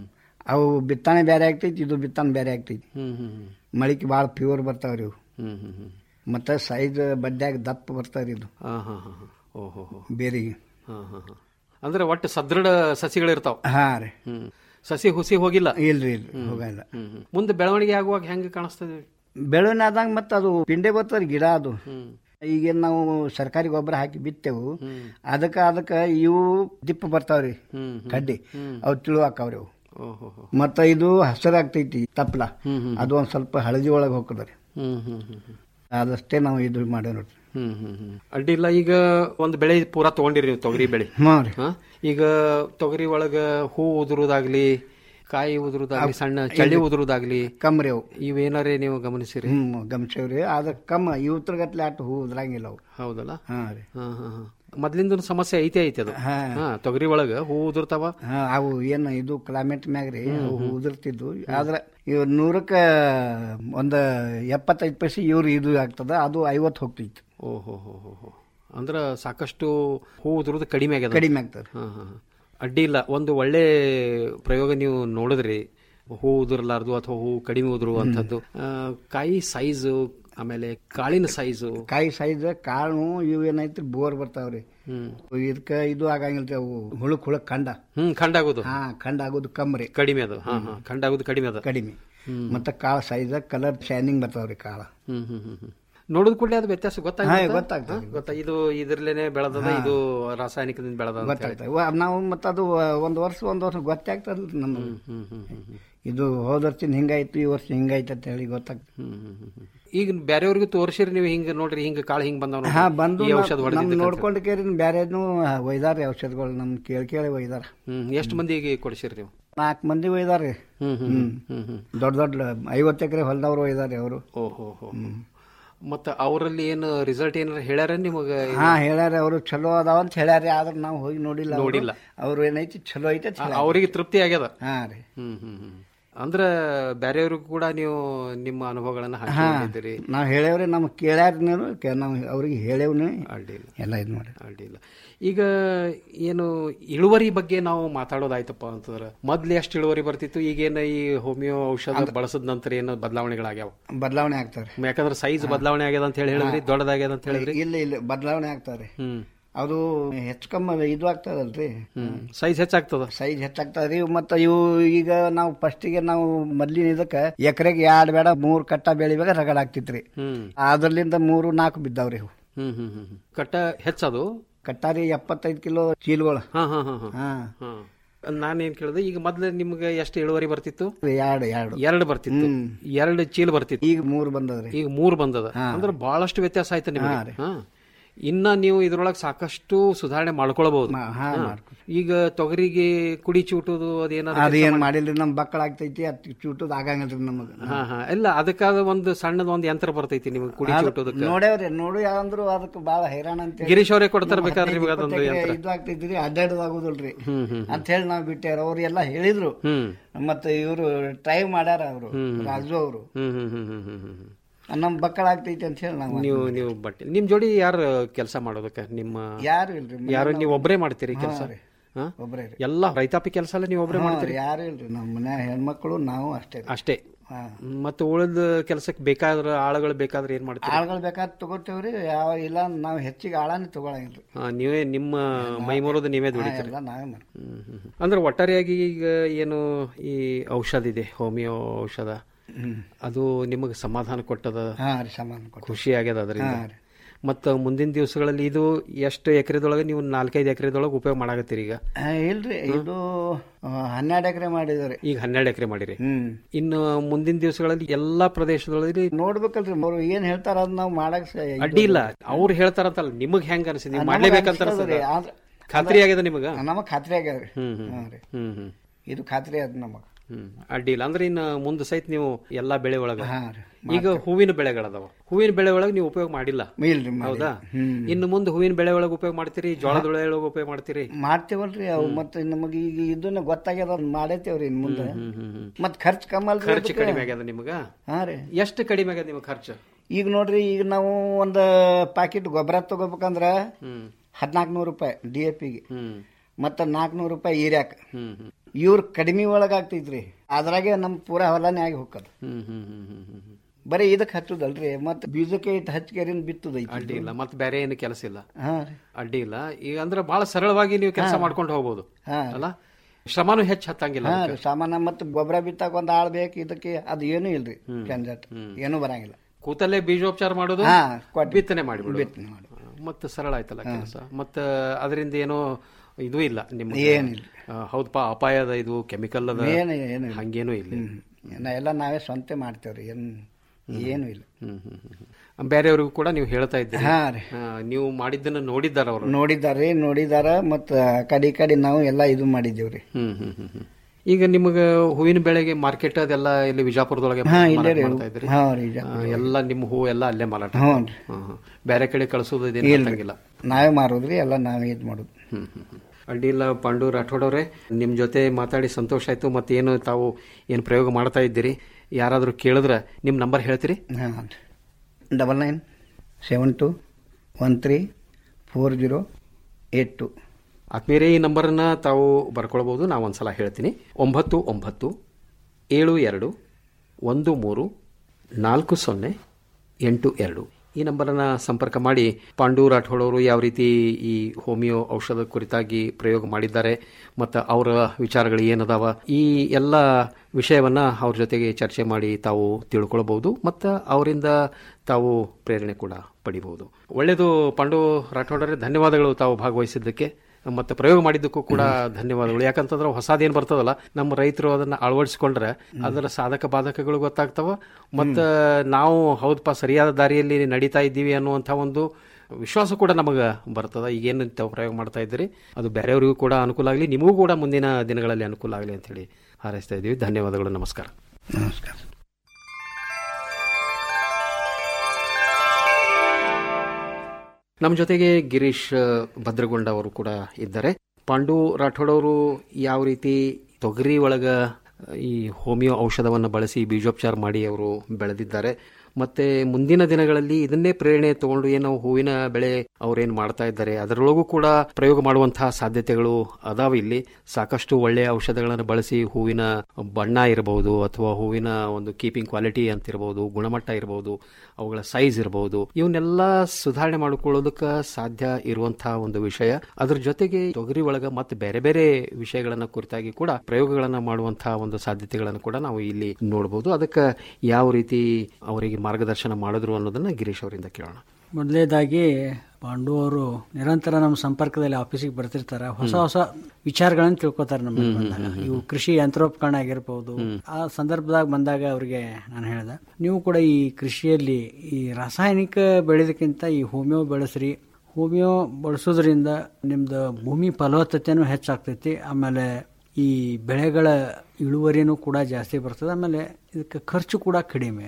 ಅವು ಬಿತ್ತಾನೆ ಬೇರೆ ಆಗ್ತೈತಿ ಇದು ಬಿತ್ತಾನೆ ಬೇರೆ ಆಗ್ತೈತಿ ಹ್ಮ್ ಹ್ಮ್ ಹ್ಮ್ ಮೊಳಕೆ ಭಾಳ ಪ್ಯೂರ್ ಬರ್ತಾವ್ರಿ ಇವು ಹ್ಮ್ ಹ್ಮ್ ಹ್ಮ್ ಮತ್ತೆ ಸೈಜ್ ಬಡ್ಡ್ಯಾಗ ದಪ್ಪ ಬರ್ತಾವ್ರಿ ಇದು ಹಾ ಹಾ ಹಾ ಹಾ. ಓಹೋ ಹೋ ಬೇರಿಗೆ ಹಾ ಹಾ ಹಾ ಅಂದ್ರೆ ಒಟ್ಟು ಸದೃಢ ಸಸಿಗಳಿರ್ತಾವ ಹಾ ರೀ ಹ್ಮ್ ಸಸಿ ಹುಸಿ ಹೋಗಿಲ್ಲ ಇಲ್ರಿ ಇಲ್ರಿ ಹೋಗಲ್ಲ ಹ್ಮ್ ಹ್ಮ್. ಮುಂದೆ ಬೆಳವಣಿಗೆ ಆಗುವಾಗ ಹೆಂಗೆ ಕಾಣಿಸ್ತದೆ ಬೆಳವಣಿಗೆ ಆದಂಗ ಮತ್ತೆ ಅದು ಪಿಂಡೆ ಬರ್ತದ ಗಿಡ ಅದು ಈಗೇನ್ ನಾವು ಸರ್ಕಾರಿ ಗೊಬ್ಬರ ಹಾಕಿ ಬಿತ್ತೇವು ಅದಕ್ಕ ಅದಕ್ಕ ಇವು ದಿಪ್ಪ ಬರ್ತಾವ್ರಿ ಕಡ್ಡಿ ಅವು ತಿಳುವಾಕಾವ್ರಿ ಅವು ಓಹೋ ಹೋ. ಮತ್ತ ಇದು ಹಸರಾಗ್ತೈತಿ ತಪ್ಪಲ ಅದು ಒಂದ್ ಸ್ವಲ್ಪ ಹಳದಿ ಒಳಗೆ ಹೋಗ್ತದ್ರಿ ಹ್ಮ್ ಹ್ಮ್ ಹ್ಮ್ ಹ್ಮ್. ಅದಷ್ಟೇ ನಾವು ಇದು ಮಾಡೇವ್ ನೋಡ್ರಿ ಹ್ಮ್ ಹ್ಮ್ ಹ್ಮ್ ಅಡ್ಡಿಲ್ಲ ಈಗ ಒಂದು ಬೆಳೆ ಪೂರಾ ತಗೊಂಡಿರಿ ನೀವು ತೊಗರಿ ಬೆಳೆ ಹ್ಞೂ ರೀ ಹಾ? ಈಗ ತೊಗರಿ ಒಳಗ ಹೂ ಉದುರುದಾಗ್ಲಿ ಕಾಯಿ ಉದುರುದಾಗ್ಲಿ ಸಣ್ಣ ಚಳಿ ಉದುರುದಾಗ್ಲಿ ಕಮ್ರಿ ಅವು ಇವೇನಾರೇ ನೀವು ಗಮನಿಸಿರಿ ಹ್ಮ್ ಗಮಸೇವ್ರಿ ಆದ್ರ ಕಮ್ಮ ಇವತ್ರಗತ್ಲೆ ಅಟ್ಟು ಹೂ ಉದ್ರಂಗಿಲ್ಲ ಅವು ಹೌದಲ್ಲ ಹಾ ರೀ ಹಾ ಹಾ ಹಾ ಮೊದ್ಲಿಂದ ಸಮಸ್ಯೆ ಐತೆ ಐತೆ ಅದು ಹಾ. ಹಾ ತೊಗರಿ ಒಳಗ ಹೂ ಉದುರ್ತಾವ ಹಾ ಅವು ಏನ್ ಇದು ಕ್ಲೈಮೇಟ್ ಮ್ಯಾಗ ರೀ ಅವು ಉದುರ್ತಿದ್ವು ಆದ್ರ ಇವ್ ನೂರಕ್ಕ ಒಂದ್ ಎಪ್ಪತ್ತೈದು ಪೈಸೆ ಇವ್ರು ಇದು ಆಗ್ತದ ಅದು ಐವತ್ತು ಹೋಗ್ತೈತಿ ಓಹೋ ಹೋ ಹೋ ಹೋ ಅಂದ್ರ ಸಾಕಷ್ಟು ಹೂ ಉದುರುದು ಕಡಿಮೆ ಆಗ್ಯದ ಕಡಿಮೆ ಆಗ್ತದ ಹಾ ಹಾ ಹಾ. ಅಡ್ಡಿ ಇಲ್ಲ ಒಂದು ಒಳ್ಳೆ ಪ್ರಯೋಗ ನೀವು ನೋಡಿದ್ರಿ ಹೂ ಉದುರಲಾರ್ದು ಅಥವಾ ಹೂ ಕಡಿಮೆ ಉದುರುವಂಥದ್ದು ಆ, ಕಾಯಿ ಸೈಜು ಆಮೇಲೆ ಕಾಳಿನ ಸೈಜು ಕಾಯಿ ಸೈಜ್ ಕಾಳು ಇವು ಏನೈತ್ರಿ ಬೋರ್ ಬರ್ತಾವ್ರಿ ಹ್ಮ್ ಇದಕ್ಕ ಇದು ಆಗಂಗಿಲ್ರಿ ಅವು ಹುಳಕ್ ಹುಳಕ್ ಕಂಡ ಹ್ಮ್ ಖಂಡಾಗೋದು ಹಾ ಕಂಡ ಆಗೋದು ಕಮ್ಮರಿ ಕಡಿಮೆ ಅದು ಹಾ ಹಾ ಖಂಡಾಗೋದು ಕಡಿಮೆ ಅದ ಕಡಿಮೆ ಮತ್ತ ಕಾಳ ಸೈಜ್ ಕಲರ್ ಶೈನಿಂಗ್ ಬರ್ತಾವ್ರಿ ಕಾಳ ಹ್ಮ್ ಹ್ಮ್ ಹ್ಮ್ ಹ್ಮ್ ನೋಡಿದ ಕೂಡಲೇ ಅದು ವ್ಯತ್ಯಾಸ ಹಾ, ಗೊತ್ತಾಗ ಗೊತ್ತಾಗ್ತದೆ. ಗೊತ್ತಾ ಇದು ಇದ್ರಲ್ಲೇನೆ ಬೆಳೆದದ ಇದು ರಾಸಾಯನಿಕದಿಂದ ಬೆಳೆದ ಅಂತ ಹೇಳಿ. ಗೊತ್ತಾಗ್ತದೆ ವ- ನಾವು ಮತ್ತ ಅದು ಒಂದ್ ವರ್ಷ ಒಂದ್ ವರ್ಷ ಗೊತ್ತಾಗ್ತದಲ್ರಿ ನಮ್ಗೆ ಹ್ಮ್ ಹ್ಮ್ ಹ್ಮ್ ಹ್ಮ್ ಇದು ಹೋದ ವರ್ಷದಿಂದ ಹಿಂಗಾಯ್ತು ಈ ವರ್ಷ ಹಿಂಗಾಯ್ತು ಅಂತ ಹೇಳಿ ಗೊತ್ತಾಗ್ತದೆ ಹ್ಮ್ ಹ್ಮ್ ಹ್ಮ್ ಹ್ಮ್. ಈಗ ಬೇರೆಯವ್ರಿಗೂ ತೋರಿಸಿರಿ ನೀವು ಹಿಂಗ ನೋಡ್ರಿ ಹಿಂಗ ಕಾಳು ಹಿಂಗ್ ಬಂದವ ಹಾ ಬಂದು ಈ ಔಷಧ ನಮ್ ಹೊಡೆದಿದ್ದಕ್ಕೆ ಅಂತ. ನೋಡ್ಕೊಂಡು ಕೇರಿ ಬ್ಯಾರೇನು ಒಯ್ದಾರಿ ಔಷಧಗಳು ನಮ್ ಕೇಳಿ ಕೇಳಿ ಒಯ್ದಾರ ಹ್ಮ್ ಎಷ್ಟು ಮಂದಿಗೆ ಕೊಡಿಸಿರಿ ನೀವು ನಾಲ್ಕು ಮಂದಿ ಒಯ್ದಾರಿ ಹ್ಮ್ ಹ್ಮ್ ಹ್ಮ್ ಹ್ಮ್ ಹ್ಮ್ ದೊಡ್ಡ ದೊಡ್ಡ ಐವತ್ತು ಎಕರೆ ಹೊಲದವ್ರು ಒಯ್ದಾರಿ ಅವರು ಓಹೋ ಹೋ ಮತ್ತ ಅವರಲ್ಲಿ ಏನು ರಿಸಲ್ಟ್ ಏನಾರ ಹೇಳ್ಯಾರ ನಿಮಗ ಹಾ ಹೇಳ್ಯಾರ ಅವರು ಚಲೋ ಅದಾವ ಅಂತ ಹೇಳ್ಯಾರಿ ಆದ್ರ ನಾವು ಹೋಗಿ ನೋಡಿಲ್ಲ ಅವ್ರು. ನೋಡಿಲ್ಲ. ಅವ್ರು ಏನೈತಿ ಚಲೋ ಐತೆ ಅಂತ ಹೇಳ್ಯಾರ. ಅವರಿಗೆ ತೃಪ್ತಿ ಆಗ್ಯದ ಹಾ ರೀ ಹ್ಮ್ ಹ್ಮ್ ಹ್ಮ್ ಅಂದ್ರ ಬೇರೆಯವ್ರಿಗೂ ಕೂಡ ನೀವು ನಿಮ್ಮ ಅನುಭವಗಳನ್ನ ಹಾ ಹಂಚಿಕೊಂಡಿದ್ದೀರಿ ನಾವ್ ಹೇಳೇವ್ರಿ ನಮ್ಗೆ ಕೇಳ್ಯಾರ ನೀವು ನಾವು ಅವ್ರಿಗೆ ಹೇಳೇವ್ನಿ ಅಡ್ಡಿಲ್ಲ ಎಲ್ಲ ಇದು ಮಾಡಿ ಅಡ್ಡಿಲ್ಲ ಈಗ ಏನು ಇಳುವರಿ ಬಗ್ಗೆ ನಾವು ಮಾತಾಡೋದಾಯ್ತಪ್ಪ ಅಂತಂದ್ರೆ ಮೊದ್ಲು ಎಷ್ಟು ಇಳುವರಿ ಬರ್ತಿತ್ತು ಈಗೇನು ಈ ಹೋಮಿಯೋ ಔಷಧ ಬಳಸದ ನಂತರ ಏನು ಬದಲಾವಣೆಗಳಾಗ್ಯಾವ ಬದಲಾವಣೆ ಆಗ್ತಾರೆ ಯಾಕಂದ್ರೆ ಸೈಜ್ ಬದಲಾವಣೆ ಆಗ್ಯದ ಅಂತ ಹೇಳಿ ಹೇಳಿದ್ರಿ ದೊಡ್ಡದಾಗ್ಯದ ಅಂತ ಹೇಳಿದ್ರಿ ಇಲ್ಲ ಇಲ್ಲ ಬದಲಾವಣೆ ಆಗ್ತಾರೆ ಹ್ಮ್ ಅದು ಹೆಚ್ಚು ಕಮ್ಮಿ ಇದು ಆಗ್ತದಲ್ರಿ ಹ್ಮ್ ಸೈಜ್ ಹೆಚ್ಚಾಗ್ತದ ಸೈಜ್ ಹೆಚ್ಚಾಗ್ತದ್ರಿ ಮತ್ತ ಇವು ಈಗ ನಾವು ಫಸ್ಟಿಗೆ ನಾವು ಮೊದ್ಲಿನ ಇದಕ್ಕ ಎಕರೆಗೆ ಎರಡ್ ಬೇಡ ಮೂರ್ ಕಟ್ಟ ಬೆಳಿವಾಗ ರಗಡ ಆಗ್ತಿತ್ರಿ ಹ್ಮ್ ಅದ್ರಲಿಂದ ಮೂರು ನಾಲ್ಕು ಬಿದ್ದಾವ್ರಿ ಇವು ಹ್ಮ್ ಹ್ಮ್ ಹ್ಮ್ ಹ್ಮ್. ಕಟ್ಟ ಹೆಚ್ಚದು ಕಟ್ಟಾರಿ ಎಪ್ಪತ್ತೈದು ಕಿಲೋ ಚೀಲಗಳು ಹಾ ಹಾ ಹಾ ಹಾ ಹಾ ಹಾ ನಾನೇನ್ ಕೇಳಿದೆ ಈಗ ಮೊದ್ಲು ನಿಮ್ಗೆ ಎಷ್ಟು ಇಳುವರಿ ಬರ್ತಿತ್ತು ಎರಡು ಎರಡು ಎರಡು ಬರ್ತಿತ್ತು ಎರಡು ಚೀಲ ಬರ್ತಿತ್ತು ಈಗ ಮೂರು ಬಂದದ್ರಿ ಈಗ ಮೂರ್ ಬಂದದ ಹಾ. ಅಂದ್ರೆ ಬಹಳಷ್ಟು ವ್ಯತ್ಯಾಸ ಆಯ್ತು ಹಾ ನಿಮಗೆ ರೀ. ಹಾ. ಇನ್ನ ನೀವು ಇದ್ರೊಳಗೆ ಸಾಕಷ್ಟು ಸುಧಾರಣೆ ಮಾಡ್ಕೊಳ್ಬಹುದು ಮಾ- ಹಾ, ಹಾ. ಮಾಡ್ಕೊ- ಈಗ ತೊಗರಿಗೆ ಕುಡಿ ಚೂಟುದು ಅದೇನಾದ್ರು ಅದೇನ್ ಕೆಲ್ಸ ಮಾಡ್- ಮಾಡಿಲ್ರಿ ನಮ್ ಬಕ್ಕಳ ಆಗ್ತೈತಿ ಅದ್ ಚೂಟದ್ ಆಗಂಗಿಲ್ರಿ ನಮಗ ಹಾ ಹಾ ಇಲ್ಲ ಅದಕ್ಕಾದ ಒಂದು ಸಣ್ಣದ ಒಂದು ಯಂತ್ರ ಬರ್ತೈತಿ ನಿಮಗೆ ಕುಡಿ ಚೂಟೋದಕ್ಕೆ ನೋಡ್ಯಾವ್ರಿ ನೋಡಿ ಅಂದ್ರು ಅದಕ್ಕೆ ಬಾಳ ಹೈರಾಣ ಅಂತ ಗಿರೀಶ್ ಅವರೇ ಕೊಡ್ತಾರ ಬೇಕಾದ್ರೆ ನಿಮ್ಗೆ ಅದೊಂದು ಯಂತ್ರ ಇದು ಆಗ್ತೈತ್ರಿ ಅಡ್ಡಾಡೋದು ಆಗುದಿಲ್ರಿ ಹ್ಮ್ ಹ್ಮ್ ಅಂತ ಹೇಳಿ ನಾವ್ ಬಿಟ್ಟಾರ ಅವ್ರು ಎಲ್ಲ ಹೇಳಿದ್ರು ಹ್ಮ್ ಮತ್ತೆ ಇವರು ಟ್ರೈ ಮಾಡ್ಯಾರ ಅವರು ಹ್ಮ್. ರಾಜು ಅವರು ಹ್ಮ್ ಹ್ಮ್ ಹ್ಮ್ ಹ್ಮ್ ಹ್ಮ್ ಹ್ಮ್ ನಮ್ ಬಕ್ಕಳ ಆಗ್ತೈತಿ ಅಂತ ಹೇಳಿ ನಾವು ನೀವು ನೀವು ಬಟ್ಟೆ ನಿಮ್ ಜೋಡಿ ಯಾರು ಕೆಲಸ ಮಾಡೋದಕ್ಕೆ ನಿಮ್ಮ ಯಾರು ಇಲ್ರಿ ಯಾರು ನೀವು ಒಬ್ಬರೇ ಮಾಡ್ತೀರಿ ಕೆಲಸ ಹಾ ರೀ. ಒಬ್ರೇ ರೀ. ಎಲ್ಲ ರೈತಾಪಿ ಕೆಲಸ ಎಲ್ಲ ನೀವು ಒಬ್ಬರೇ ಹಾ, ಮಾಡ್ತೀರಿ ಯಾರು ಇಲ್ರಿ ನಮ್ಮ ಮನ್ಯಾಗ ಹೆಣ್ಮಕ್ಳು ನಾವು ಅಷ್ಟೇ ರೀ. ಅಷ್ಟೇ ಹಾ. ಮತ್ತೆ ಉಳಿದ ಕೆಲಸಕ್ಕೆ ಬೇಕಾದ್ರ ಆಳುಗಳು ಬೇಕಾದ್ರೆ ಏನ್ ಮಾಡ್ತೀರಿ ಆಳ್ಗಳು ಬೇಕಾದ್ ತಗೋತೇವ್ರಿ ಯಾವ ಇಲ್ಲ ನಾವ್ ಹೆಚ್ಚಿಗೆ ಆಳಾನೇ ತಗೊಳಂಗಿಲ್ರಿ ಹಾ, ನೀವೇ ನಿಮ್ಮ ಮೈ ಮುರಿದು ನೀವೇ ದುಡಿತೀರಿ ಎಲ್ಲ ನಾವೇ ಮಾಡ್ತೀವಿ ಹ್ಮ್, ಹ್ಮ್, ಹ್ಮ್. ಅಂದ್ರೆ ಒಟ್ಟಾರೆಯಾಗಿ ಈಗ ಏನು ಈ ಔಷಧ ಇದೆ ಹೋಮಿಯೋ ಔಷಧ ಅದು ನಿಮಗೆ ಸಮಾಧಾನ ಕೊಟ್ಟದ ಹಾ ರೀ ಸಮಾನ ಕೊಟ್ಟು ಖುಷಿ ಆಗ್ಯದ ಅದರಿಂದ ಹಾ ರೀ. ಮತ್ತ ಮುಂದಿನ ದಿವಸಗಳಲ್ಲಿ ಇದು ಎಷ್ಟು ಎಕರೆದೊಳಗೆ ನೀವು ನಾಲ್ಕೈದು ಎಕರೆದೊಳಗೆ ಉಪಯೋಗ ಮಾಡಾಕತ್ತೀರಿ ಈಗ ಆ, ಇಲ್ರಿ ಇದು ಹನ್ನೆರಡು ಎಕರೆ ಮಾಡಿದ್ರಿ ಈಗ ಹನ್ನೆರಡು ಎಕರೆ ಮಾಡಿರಿ ಹ್ಮ್ ಇನ್ನು ಮುಂದಿನ ದಿವಸಗಳಲ್ಲಿ ಎಲ್ಲಾ ಪ್ರದೇಶದಲ್ಲಿ ನೋಡ್ಬೇಕಲ್ರಿ ಅವ್ರು ಏನ್ ಹೇಳ್ತಾರ ಅದ್ ನಾವ್ ಮಾಡಕ್ ಸ- ಇದು- ಅಡ್ಡಿ ಇಲ್ಲ ಅವ್ರು ಹೇಳ್ತಾರಂತಲ್ಲ ನಿಮಗ್ ಹೆಂಗ ಅನ್ಸಿದ್ ನೀವು ನಮಗ್ ಮಾಡ್ಲೇಬೇಕಂತ ಅನ್ಸ್ತದ್ರಿ. ಅನ್ಸದ ಆದ್ರ- ಖಾತ್ರಿ ಆಗ್ಯದ ನಿಮಗ ನಮಗ್ ಖಾತ್ರಿ ಆಗ್ಯದ್ರಿ ಹ್ಮ್ ಹ್ಮ್ ಹಾ ರೀ. ಹ್ಮ್ ಹ್ಮ್ ಇದು ಖಾತ್ರಿ ಅದ ನಮಗ್ ಹ್ಮ್ ಅಡ್ಡಿ ಇಲ್ಲ ಅಂದ್ರೆ ಇನ್ನು ಮುಂದೆ ಸಹಿತ ನೀವು ಎಲ್ಲಾ ಬೆಳೆ ಒಳಗ ಹಾ ರೀ, ಈಗ ಹೂವಿನ ಬೆಳೆಗಳದಾವ ಹೂವಿನ ಬೆಳೆ ಒಳಗೆ ನೀವು ಉಪಯೋಗ ಮಾಡಿಲ್ಲ ಇಲ್ರಿ, ಮಾಡಿಲ್ಲ. ಹೌದಾ ಹ್ಮ್. ಇನ್ನು ಮುಂದೆ ಹೂವಿನ ಬೆಳೆ ಒಳಗೆ ಉಪಯೋಗ ಮಾಡ್ತೀರಿ ಜೋಳದ ಬೆಳೆ ಒಳಗೆ ಉಪಯೋಗ ಮಾಡ್ತೀರಿ ಮಾಡ್ತೇವಲ್ರಿ ಅವು ಮತ್ತೆ ನಮಗೆ ಈಗ ಇದನ್ನ ಗೊತ್ತಾಗ್ಯದ ಅದ್ ಮಾಡೇತೇವ್ರಿ ಇನ್ ಮುಂದೆ ಹ್ಮ್, ಹ್ಮ್, ಹ್ಮ್. ಮತ್ ಖರ್ಚು ಕಮ್ಮಿ ಅಲ್ರಿ ಖರ್ಚು ಅದಕ್ಕೆ? ಕಡಿಮೆ ಆಗ್ಯದ ನಿಮಗ ಹಾ ರೀ ಎಷ್ಟು ಕಡಿಮೆ ಆಗ್ಯದ ನಿಮಗೆ ಖರ್ಚು ಈಗ ನೋಡ್ರಿ ಈಗ ನಾವು ಒಂದು ಪ್ಯಾಕೆಟ್ ಗೊಬ್ಬರ ತಗೋಬೇಕಂದ್ರ ಹ್ಮ್ ಹದಿನಾಲ್ಕು ನೂರು ರೂಪಾಯಿ ಡಿ ಎ ಪಿಗೆ ಹ್ಮ್ ಮತ್ತ ನಾಲ್ಕುನೂರು ರೂಪಾಯಿ ಹೀರ್ಯಾಕ ಹ್ಮ್ ಹ್ಮ್ ಇವ್ರ ಕಡಿಮೆ ಒಳಗ ಆಗ್ತೈತ್ರಿ ಅದ್ರಾಗೆ ನಮ್ ಪೂರಾ ಹೊಲನೇ ಆಗಿ ಹೋಗ್ತದ ಹ್ಮ್ ಹ್ಮ್ ಹ್ಮ್ ಹ್ಮ್ ಹ್ಮ್ ಹ್ಮ್ ಬರೀ ಇದಕ್ ಹಚ್ಚುದಲ್ರಿ ಮತ್ತ ಬೀಜಕ್ಕೆ ಇಟ್ಟು ಹಚ್ಕೇರಿನ್ ಬಿತ್ತದೈತಿ ಅಡ್ಡಿ ಇಲ್ಲ ಮತ್ತೆ ಬೇರೆ ಏನು ಕೆಲಸ ಇಲ್ಲ ಹಾ ರೀ ಅಡ್ಡಿ ಇಲ್ಲ ಈಗ ಅಂದ್ರೆ ಬಹಳ ಸರಳವಾಗಿ ನೀವು ಕೆಲಸ ಹಾ. ಮಾಡ್ಕೊಂಡು ಹೋಗ್ಬೋದು ಹಾ. ಅಲ್ಲ ಶ್ರಮನೂ ಹೆಚ್ಚು ಹತ್ತಂಗಿಲ್ಲ ಹಾ ಅದಕ್ಕೆ. ರೀ ಸಾಮಾನ್ಯ ಮತ್ತ ಗೊಬ್ಬರ ಬಿತ್ತಾಕ ಒಂದ್ ಆಳ್ ಬೇಕು ಇದಕ್ಕೆ ಅದು ಏನೂ ಇಲ್ರಿ ಜಂಜಟ್ ಏನೂ ಬರಂಗಿಲ್ಲ ಕೂತಲ್ಲೇ ಬೀಜೋಪಚಾರ ಮಾಡೋದು ಹಾ, ಕೊಟ್ಟು. ಬಿತ್ತನೆ ಮಾಡಿಬಿಡು ಬಿತ್ತನೆ ಮಾಡು. ಮತ್ತೆ ಸರಳ ಆಯ್ತಲ್ಲ ಕೆಲಸ ಮತ್ತೆ ಅದರಿಂದ ಏನೋ ಇದು ಇಲ್ಲ ನಿಮ್ಮ ಏನಿಲ್ಲ. ಹೌದಪ್ಪ ಅಪಾಯದ ಇದು ಕೆಮಿಕಲ್ ಅದ ಏನು ಏನು ಇಲ್ಲ. ಹಂಗೇನೂ ಇಲ್ಲ ಹ್ಮ್. ನಾ ಎಲ್ಲ ನಾವೇ ಸ್ವಂತ ಮಾಡ್ತೇವ್ರಿ ಏನ್ ಏನು ಇಲ್ಲ ಹ್ಮ್ ಹ್ಮ್ ಹ್ಮ್ ಹ್ಮ್. ಬೇರೆಯವ್ರಿಗೂ ಕೂಡ ನೀವು ಹೇಳ್ತಾ ಇದ್ದೀರಿ ಹಾ ರೀ. ಆ, ನೀವು ಮಾಡಿದ್ದನ್ನ ನೋಡಿದ್ದಾರ ಅವರು ನೋಡಿದಾರ್ರಿ ನೋಡಿದಾರ ಮತ್ತ ಕಡಿ ಕಡಿ ನಾವು ಎಲ್ಲ ಇದು ಮಾಡಿದೇವ್ರಿ ಹ್ಮ್ ಹ್ಮ್ ಹ್ಮ್ ಹ್ಮ್. ಈಗ ನಿಮಗ ಹೂವಿನ ಬೆಳೆಗೆ ಮಾರ್ಕೆಟ್ ಅದೆಲ್ಲ ಇಲ್ಲಿ ವಿಜಾಪುರದೊಳಗೆ ಹಾ, ಮಾರಾಟ ಇಲ್ಲೇ ರೀ. ಮಾಡ್ತಾ ಇದ್ರಿ ಹಾ ರೀ, ಆ, ಎಲ್ಲ ನಿಮ್ಮ ಹೂ ಎಲ್ಲ ಅಲ್ಲೇ ಮಾರಾಟ ಹ್ಞೂ ಹಾ, ಹಾ. ಬೇರೆ ಕಡೆ ಕಳಿಸೋದು ಇದೇನು ಇಲ್ರಿ. ಗೊತ್ತಾಗಿಲ್ಲ ನಾವೇ ಮಾರೋದ್ರಿ ಎಲ್ಲ ನಾವೇ ಇದು ಮಾಡೋದು ಹ್ಮ್ ಹ್ಮ್ ಹ್ಮ್. ಅಡ್ಡಿಲ್ಲ ಪಾಂಡು ರಾಠೋಡ್ ಅವರೇ ನಿಮ್ಮ ಜೊತೆ ಮಾತಾಡಿ ಸಂತೋಷ ಆಯ್ತು ಮತ್ತೇನು ತಾವು ಏನು ಪ್ರಯೋಗ ಮಾಡ್ತಾ ಇದ್ದೀರಿ ಯಾರಾದರೂ ಕೇಳಿದ್ರೆ ನಿಮ್ಮ ನಂಬರ್ ಹೇಳ್ತೀರಿ ಹಾಂ double nine seven two one three four zero eight two ಆತ್ಮೀಯರೇ ಈ ನಂಬರನ್ನು ತಾವು ಬರ್ಕೊಳ್ಬೋದು ನಾವು ಒಂದ್ಸಲ ಹೇಳ್ತೀನಿ ಒಂಬತ್ತು ಒಂಬತ್ತು ಏಳು ಎರಡು ಒಂದು ಮೂರು ನಾಲ್ಕು ಸೊನ್ನೆ ಎಂಟು ಎರಡು ಈ ನಂಬರನ್ನು ಸಂಪರ್ಕ ಮಾಡಿ ಪಾಂಡು ರಾಠೋಡ್ ಅವರು ಯಾವ ರೀತಿ ಈ ಹೋಮಿಯೋ ಔಷಧ ಕುರಿತಾಗಿ ಪ್ರಯೋಗ ಮಾಡಿದ್ದಾರೆ ಮತ್ತು ಅವರ ವಿಚಾರಗಳು ಏನದಾವ ಈ ಎಲ್ಲ ವಿಷಯವನ್ನ ಅವ್ರ ಜೊತೆಗೆ ಚರ್ಚೆ ಮಾಡಿ ತಾವು ತಿಳ್ಕೊಳ್ಬಹುದು ಮತ್ತು ಅವರಿಂದ ತಾವು ಪ್ರೇರಣೆ ಕೂಡ ಪಡಿಬಹುದು ಒಳ್ಳೆಯದು ಪಾಂಡು ರಾಠೋಡರೇ ಧನ್ಯವಾದಗಳು ತಾವು ಭಾಗವಹಿಸಿದ್ದಕ್ಕೆ ಮತ್ತೆ ಪ್ರಯೋಗ ಮಾಡಿದ್ದಕ್ಕೂ ಕೂಡ ಧನ್ಯವಾದಗಳು ಯಾಕಂತಂದ್ರೆ ಹೊಸದೇನು ಬರ್ತದಲ್ಲ ನಮ್ಮ ರೈತರು ಅದನ್ನ ಅಳವಡಿಸಿಕೊಂಡ್ರೆ ಅದರ ಸಾಧಕ ಬಾಧಕಗಳು ಗೊತ್ತಾಗ್ತಾವ ಮತ್ತು ನಾವು ಹೌದಪ್ಪ ಸರಿಯಾದ ದಾರಿಯಲ್ಲಿ ನಡೀತಾ ಇದ್ದೀವಿ ಅನ್ನುವಂಥ ಒಂದು ವಿಶ್ವಾಸ ಕೂಡ ನಮಗೆ ಬರ್ತದ ಈಗೇನು ತಾವು ಪ್ರಯೋಗ ಮಾಡ್ತಾ ಇದ್ದೀರಿ ಅದು ಬೇರೆಯವರಿಗೂ ಕೂಡ ಅನುಕೂಲ ಆಗಲಿ ನಿಮಗೂ ಕೂಡ ಮುಂದಿನ ದಿನಗಳಲ್ಲಿ ಅನುಕೂಲ ಆಗಲಿ ಅಂತೇಳಿ ಹಾರೈಸ್ತಾ ಇದ್ದೀವಿ ಧನ್ಯವಾದಗಳು ನಮಸ್ಕಾರ ನಮಸ್ಕಾರ ನಮ್ಮ ಜೊತೆಗೆ ಗಿರೀಶ್ ಭದ್ರಗೊಂಡ ಅವರು ಕೂಡ ಇದ್ದಾರೆ ಪಾಂಡು ರಾಠೋಡ್ ಅವರು ಯಾವ ರೀತಿ ತೊಗರಿ ಒಳಗ ಈ ಹೋಮಿಯೋ ಔಷಧವನ್ನು ಬಳಸಿ ಬೀಜೋಪಚಾರ ಮಾಡಿ ಅವರು ಬೆಳೆದಿದ್ದಾರೆ ಮತ್ತೆ ಮುಂದಿನ ದಿನಗಳಲ್ಲಿ ಇದನ್ನೇ ಪ್ರೇರಣೆ ತಗೊಂಡು ಏನು ಹೂವಿನ ಬೆಳೆ ಅವ್ರೇನು ಮಾಡ್ತಾ ಇದ್ದಾರೆ ಅದರೊಳಗೂ ಕೂಡ ಪ್ರಯೋಗ ಮಾಡುವಂತಹ ಸಾಧ್ಯತೆಗಳು ಅದಾವ ಇಲ್ಲಿ ಸಾಕಷ್ಟು ಒಳ್ಳೆಯ ಔಷಧಗಳನ್ನು ಬಳಸಿ ಹೂವಿನ ಬಣ್ಣ ಇರಬಹುದು ಅಥವಾ ಹೂವಿನ ಒಂದು ಕೀಪಿಂಗ್ ಕ್ವಾಲಿಟಿ ಅಂತ ಇರಬಹುದು ಗುಣಮಟ್ಟ ಇರಬಹುದು ಅವುಗಳ ಸೈಜ್ ಇರಬಹುದು ಇವನ್ನೆಲ್ಲ ಸುಧಾರಣೆ ಮಾಡಿಕೊಳ್ಳೋದಕ್ಕೆ ಸಾಧ್ಯ ಇರುವಂತಹ ಒಂದು ವಿಷಯ ಅದ್ರ ಜೊತೆಗೆ ತೊಗರಿ ಒಳಗ ಮತ್ತೆ ಬೇರೆ ಬೇರೆ ವಿಷಯಗಳನ್ನ ಕುರಿತಾಗಿ ಕೂಡ ಪ್ರಯೋಗಗಳನ್ನ ಮಾಡುವಂತಹ ಒಂದು ಸಾಧ್ಯತೆಗಳನ್ನು ಕೂಡ ನಾವು ಇಲ್ಲಿ ನೋಡಬಹುದು ಅದಕ್ಕೆ ಯಾವ ರೀತಿ ಅವರಿಗೆ ಮಾರ್ಗದರ್ಶನ ಮಾಡಿದ್ರು ಅನ್ನೋದನ್ನ ಗಿರೀಶ್ ಅವರಿಂದ ಕೇಳೋಣ ಮೊದಲನೇದಾಗಿ ಪಾಂಡು ಅವರು ನಿರಂತರ ನಮ್ಮ ಸಂಪರ್ಕದಲ್ಲಿ ಆಫೀಸಿಗೆ ಬರ್ತಿರ್ತಾರೆ ಹೊಸ ಹೊಸ ವಿಚಾರಗಳನ್ನು ತಿಳ್ಕೊತಾರೆ ನಮ್ಮ ಬಂದಾಗ ಇವು ಕೃಷಿ ಯಂತ್ರೋಪಕರಣ ಆಗಿರ್ಬೋದು ಆ ಸಂದರ್ಭದಾಗ ಬಂದಾಗ ಅವ್ರಿಗೆ ನಾನು ಹೇಳ್ದೆ ನೀವು ಕೂಡ ಈ ಕೃಷಿಯಲ್ಲಿ ಈ ರಾಸಾಯನಿಕ ಬೆಳೆದಕ್ಕಿಂತ ಈ ಹೋಮಿಯೋ ಬೆಳೆಸ್ರಿ ಹೋಮಿಯೋ ಬಳಸೋದ್ರಿಂದ ನಿಮ್ದು ಭೂಮಿ ಫಲವತ್ತತೆನೂ ಹೆಚ್ಚಾಗ್ತೈತಿ ಆಮೇಲೆ ಈ ಬೆಳೆಗಳ ಇಳುವರಿನೂ ಕೂಡ ಜಾಸ್ತಿ ಬರ್ತದೆ ಆಮೇಲೆ ಇದಕ್ಕೆ ಖರ್ಚು ಕೂಡ ಕಡಿಮೆ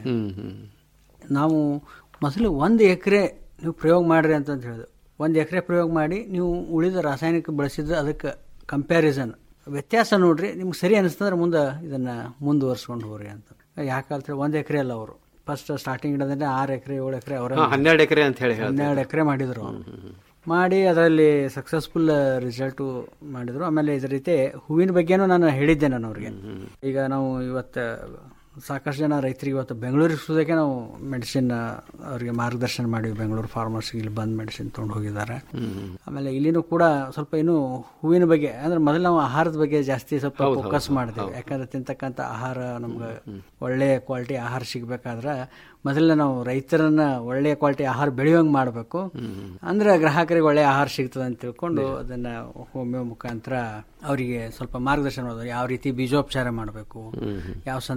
ನಾವು ಮೊದಲು ಒಂದು ಎಕರೆ ನೀವು ಪ್ರಯೋಗ ಮಾಡ್ರಿ ಅಂತಂತ ಹೇಳಿದ್ರು ಒಂದು ಎಕರೆ ಪ್ರಯೋಗ ಮಾಡಿ ನೀವು ಉಳಿದ ರಾಸಾಯನಿಕ ಬಳಸಿದ್ರೆ ಅದಕ್ಕೆ ಕಂಪ್ಯಾರಿಸನ್ ವ್ಯತ್ಯಾಸ ನೋಡ್ರಿ ನಿಮ್ಗೆ ಸರಿ ಅನಿಸ್ತಂದ್ರೆ ಮುಂದೆ ಇದನ್ನ ಮುಂದುವರ್ಸ್ಕೊಂಡು ಹೋಗ್ರಿ ಅಂತ ಯಾಕಂದ್ರೆ ಒಂದು ಎಕರೆ ಅಲ್ಲ ಅವರು ಫಸ್ಟ್ ಸ್ಟಾರ್ಟಿಂಗ್ ಇಡೋದ್ರೆ ಆರು ಎಕರೆ ಏಳು ಎಕರೆ ಅವರ ಹಾ, ಹನ್ನೆರಡು ಎಕರೆ ಅಂತ ಹೇಳಿ ಹೇಳ್ತಾರೆ. ಹನ್ನೆರಡು ಎಕರೆ ಮಾಡಿದ್ರು ಅವ್ರು. ಮಾಡಿ ಅದರಲ್ಲಿ ಸಕ್ಸಸ್ಫುಲ್ ರಿಸಲ್ಟು ಮಾಡಿದ್ರು ಆಮೇಲೆ ಇದ್ರ ರೀತಿ ಹೂವಿನ ಬಗ್ಗೆನೂ ನಾನು ಹೇಳಿದ್ದೆ ನಾನು ಅವ್ರಿಗೆ ಈಗ ನಾವು ಇವತ್ತು ಸಾಕಷ್ಟು ಜನ ರೈತರಿಗೆ ಇವತ್ತು ಬೆಂಗಳೂರಿಗೆ ಸುದಕ್ಕೆ ನಾವು ಮೆಡಿಸಿನ್ ಅವರಿಗೆ ಮಾರ್ಗದರ್ಶನ ಮಾಡಿವಿ ಬೆಂಗಳೂರು ಫಾರ್ಮರ್ಸ್ಗೆ ಇಲ್ಲಿ ಬಂದು ಮೆಡಿಸಿನ್ ತೊಗೊಂಡು ಹೋಗಿದ್ದಾರೆ ಆಮೇಲೆ ಇಲ್ಲಿನೂ ಕೂಡ ಸ್ವಲ್ಪ ಇನ್ನು ಹೂವಿನ ಬಗ್ಗೆ ಅಂದ್ರೆ ಮೊದಲು ನಾವು ಆಹಾರದ ಬಗ್ಗೆ ಜಾಸ್ತಿ ಸ್ವಲ್ಪ ಹೌದು, ಫೋಕಸ್ ಹೌದು, ಮಾಡ್ತೇವೆ ಹೌದು. ಯಾಕಂದ್ರೆ ತಿಂತಕ್ಕಂಥ ಆಹಾರ ನಮ್ಗೆ ಒಳ್ಳೆ ಕ್ವಾಲಿಟಿ ಆಹಾರ ಸಿಗ್ಬೇಕಾದ್ರೆ ಮೊದಲೇ ನಾವು ರೈತರನ್ನ ಒಳ್ಳೆ ಕ್ವಾಲಿಟಿ ಆಹಾರ ಬೆಳೆಯೋಂಗ್ ಮಾಡಬೇಕು ಅಂದ್ರೆ ಗ್ರಾಹಕರಿಗೆ ಒಳ್ಳೆ ಆಹಾರ ಸಿಗ್ತದೆ ಅಂತ ತಿಳ್ಕೊಂಡು ಅದನ್ನ ಹೋಮಿಯೋ ಮುಖಾಂತರ ಅವರಿಗೆ ಸ್ವಲ್ಪ ಮಾರ್ಗದರ್ಶನ ಮಾಡೋದು ಯಾವ ರೀತಿ ಬೀಜೋಪಚಾರ ಮಾಡಬೇಕು ಯಾವ ಸಂದರ್ಭದಲ್ಲಿ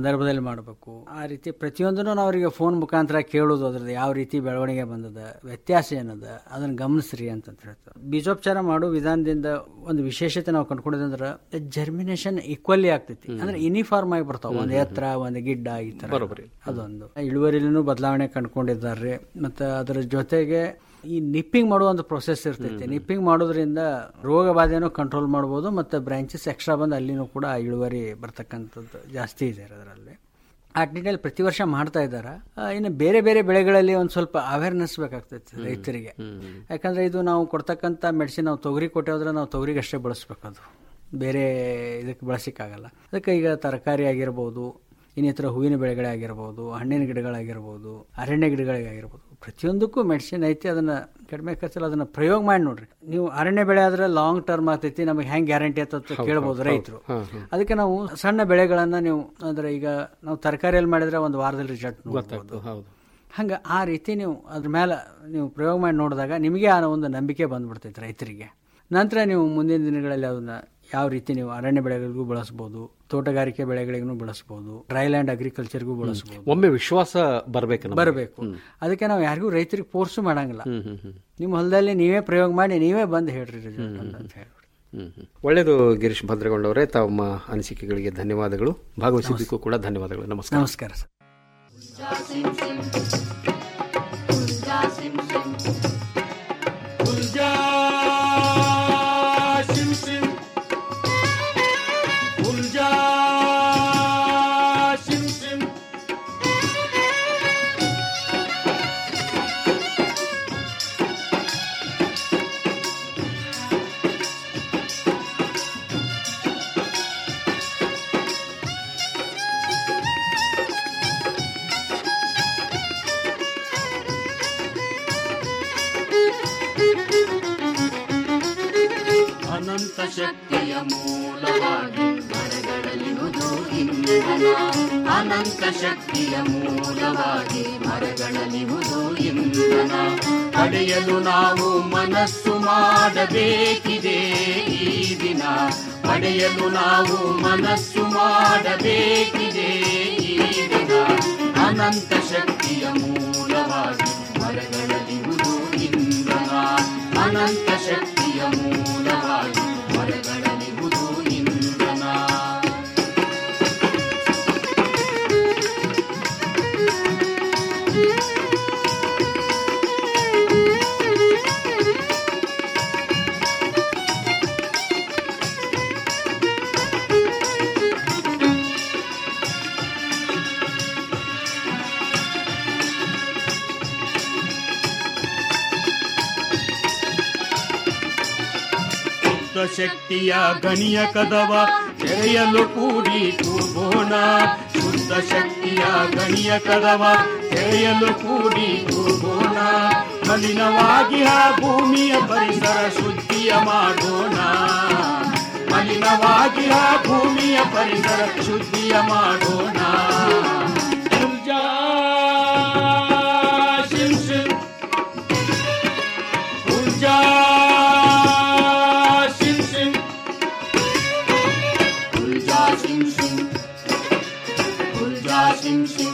ಮಾಡಬೇಕು ಆ ರೀತಿ ಪ್ರತಿಯೊಂದನ್ನು ನಾವು ಅವರಿಗೆ ಫೋನ್ ಮುಖಾಂತರ ಕೇಳೋದು ಅದ್ರದ್ದು ಯಾವ ರೀತಿ ಬೆಳವಣಿಗೆ ಬಂದದ ವ್ಯತ್ಯಾಸ ಏನದ ಅದನ್ನ ಗಮನಿಸ್ರಿ ಅಂತ ಹೇಳ್ತಾರೆ ಬೀಜೋಪಚಾರ ಮಾಡೋ ವಿಧಾನದಿಂದ ಒಂದು ವಿಶೇಷತೆ ನಾವು ಕಂಡುಕೊಂಡದಂದ್ರೆ ಜರ್ಮಿನೇಷನ್ ಈಕ್ವಲಿ ಆಗ್ತೈತಿ ಅಂದ್ರೆ ಯೂನಿಫಾರ್ಮ್ ಆಗಿ ಬರ್ತಾವ ಒಂದು ಎತ್ತರ ಒಂದು ಗಿಡ್ಡ ಈ ತರ ಬರೋಬ್ಬರಿ. ಅದೊಂದು ಇಳುವರಿಲೂ ಬದಲಾವಣೆ ಕಂಡುಕೊಂಡಿದ್ದಾರೆ ಮತ್ತೆ ಅದರ ಜೊತೆಗೆ ಈ ನಿಪ್ಪಿಂಗ್ ಮಾಡುವ ಒಂದು ಪ್ರೊಸೆಸ್ ಇರ್ತೈತಿ ನಿಪ್ಪಿಂಗ್ ಮಾಡೋದ್ರಿಂದ ರೋಗ ಬಾಧೆನೂ ಕಂಟ್ರೋಲ್ ಮಾಡ್ಬೋದು ಮತ್ತೆ ಬ್ರಾಂಚಸ್ ಎಕ್ಸ್ಟ್ರಾ ಬಂದು ಅಲ್ಲಿನೂ ಕೂಡ ಇಳುವರಿ ಬರ್ತಕ್ಕಂಥದ್ದು ಜಾಸ್ತಿ ಇದೆ ಅದರಲ್ಲಿ ಆ ನಿಟ್ಟಿನಲ್ಲಿ ಪ್ರತಿ ವರ್ಷ ಮಾಡ್ತಾ ಇದ್ದಾರೆ ಇನ್ನು ಬೇರೆ ಬೇರೆ ಬೆಳೆಗಳಲ್ಲಿ ಒಂದು ಸ್ವಲ್ಪ ಅವೇರ್ನೆಸ್ ಬೇಕಾಗ್ತೈತಿ ರೈತರಿಗೆ ಯಾಕಂದ್ರೆ ಇದು ನಾವು ಕೊಡ್ತಕ್ಕಂಥ ಮೆಡಿಸಿನ್ ನಾವು ತೊಗರಿ ಕೊಟ್ಟೆ ನಾವು ತೊಗರಿಗೆ ಅಷ್ಟೇ ಬಳಸ್ಬೇಕು ಅದು ಬೇರೆ ಇದಕ್ಕೆ ಬಳಸಕ್ಕಾಗಲ್ಲ ಅದಕ್ಕೆ ಈಗ ತರಕಾರಿ ಆಗಿರ್ಬೋದು ಇನ್ನಿತರ ಹೂವಿನ ಬೆಳೆಗಳೇ ಆಗಿರ್ಬೋದು ಹಣ್ಣಿನ ಗಿಡಗಳಾಗಿರ್ಬೋದು ಅರಣ್ಯ ಗಿಡಗಳಿಗಾಗಿರ್ಬೋದು ಪ್ರತಿಯೊಂದಕ್ಕೂ ಮೆಡಿಸಿನ್ ಐತಿ ಅದನ್ನ ಕಡಿಮೆ ಖರ್ಚಲ್ಲಿ ಅದನ್ನ ಪ್ರಯೋಗ ಮಾಡಿ ನೋಡ್ರಿ ನೀವು ಅರಣ್ಯ ಬೆಳೆ ಆದ್ರೆ ಲಾಂಗ್ ಟರ್ಮ್ ಆಗ್ತೈತಿ ನಮಗೆ ಹೆಂಗ್ ಗ್ಯಾರಂಟಿ ಅಂತ ಕೇಳ್ಬೋದು ರೈತರು ಅದಕ್ಕೆ ನಾವು ಸಣ್ಣ ಬೆಳೆಗಳನ್ನ ನೀವು ಅಂದ್ರೆ ಈಗ ನಾವು ತರಕಾರಿಯಲ್ಲಿ ಮಾಡಿದ್ರೆ ಒಂದು ವಾರದಲ್ಲಿ ರಿಸಲ್ಟ್ ಗೊತ್ತಾಗ್ತದೆ ಹೌದು ಹಂಗ ಆ ರೀತಿ ನೀವು ಅದ್ರ ಮೇಲೆ ನೀವು ಪ್ರಯೋಗ ಮಾಡಿ ನೋಡಿದಾಗ ನಿಮಗೆ ಆ ಒಂದು ನಂಬಿಕೆ ಬಂದ್ಬಿಡ್ತೈತೆ ರೈತರಿಗೆ ನಂತರ ನೀವು ಮುಂದಿನ ದಿನಗಳಲ್ಲಿ ಅದನ್ನ ಯಾವ ರೀತಿ ನೀವು ಅರಣ್ಯ ಬೆಳೆಗಳಿಗೂ ಬಳಸ್ಬೋದು ತೋಟಗಾರಿಕೆ ಬೆಳೆಗಳಿಗೂ ಬಳಸ್ಬೋದು ಡ್ರೈ ಲ್ಯಾಂಡ್ ಅಗ್ರಿಕಲ್ಚರ್ಗೂ ಬಳಸ್ಬೋದು ಒಮ್ಮೆ ವಿಶ್ವಾಸ ಬರ್ಬೇಕು ಬರಬೇಕು ಅದಕ್ಕೆ ನಾವು ಯಾರಿಗೂ ರೈತರಿಗೆ ಫೋರ್ಸು ಮಾಡಂಗಿಲ್ಲ ನಿಮ್ಮ ಹೊಲದಲ್ಲಿ ನೀವೇ ಪ್ರಯೋಗ ಮಾಡಿ ನೀವೇ ಬಂದು ಹೇಳ್ರಿ ರಿಸಲ್ಟ್ ಅಂತ ಹೇಳಿ ಹ್ಮ್ ಹ್ಮ್. ಒಳ್ಳೆಯದು ಗಿರೀಶ್ ಭದ್ರಗೊಂಡವರೇ ತಮ್ಮ ಅನಿಸಿಕೆಗಳಿಗೆ ಧನ್ಯವಾದಗಳು ಭಾಗವಹಿಸಿದ್ದಕ್ಕೂ ಕೂಡ ಧನ್ಯವಾದಗಳು ನಮಸ್ಕಾರ ನಮಸ್ಕಾರ sir Ulja sim sim Ulja sim sim ಅನಂತ ಶಕ್ತಿಯ ಮೂಲವಾಗಿ ಮರಗಳಲಿರುವುದು ಇಂಧನ ಅನಂತ ಶಕ್ತಿಯ ಮೂಲವಾಗಿ ಮರಗಳಲಿರುವುದು ಇಂಧನ ಪಡೆಯಲು ನಾವು ಮನಸ್ಸು ಮಾಡಬೇಕಿದೆ ಈ ದಿನ ಪಡೆಯಲು ನಾವು ಮನಸ್ಸು ಮಾಡಬೇಕಿದೆ ಈ ದಿನ ಅನಂತ ಶಕ್ತಿಯ ಮೂಲವಾಗಿ ಮರಗಳಲಿರುವುದು ಇಂಧನ ಅನಂತ ಶಕ್ತಿಯ ಮೂಲವಾಗಿ ಮರಗಳಲಿರುವುದು ಇಂಧನ ಶುದ್ಧ ಶಕ್ತಿಯ ಗಣಿಯ ಕದವ ತೆರೆಯಲು ಕೂಡಿ ಕೂಗೋಣ ಶುದ್ಧ ಶಕ್ತಿಯ ಗಣಿಯ ಕದವ ತೆರೆಯಲು ಕೂಡಿ ಕೂಗೋಣ ಮಲಿನವಾಗಿ ಆ ಭೂಮಿಯ ಪರಿಸರ ಶುದ್ಧಿಯ ಮಾಡೋಣ ಮಲಿನವಾಗಿ ಆ ಭೂಮಿಯ ಪರಿಸರ ಶುದ್ಧಿಯ ಮಾಡೋಣ ಉರ್ಜಾ ಶಿಂ ಶಿಂ ಉರ್ಜಾ ಶಿಂ ಶಿಂ ಉರ್ಜಾ ಶಿಂ ಶಿಂ ಉರ್ಜಾ ಶಿಂ ಶಿಂ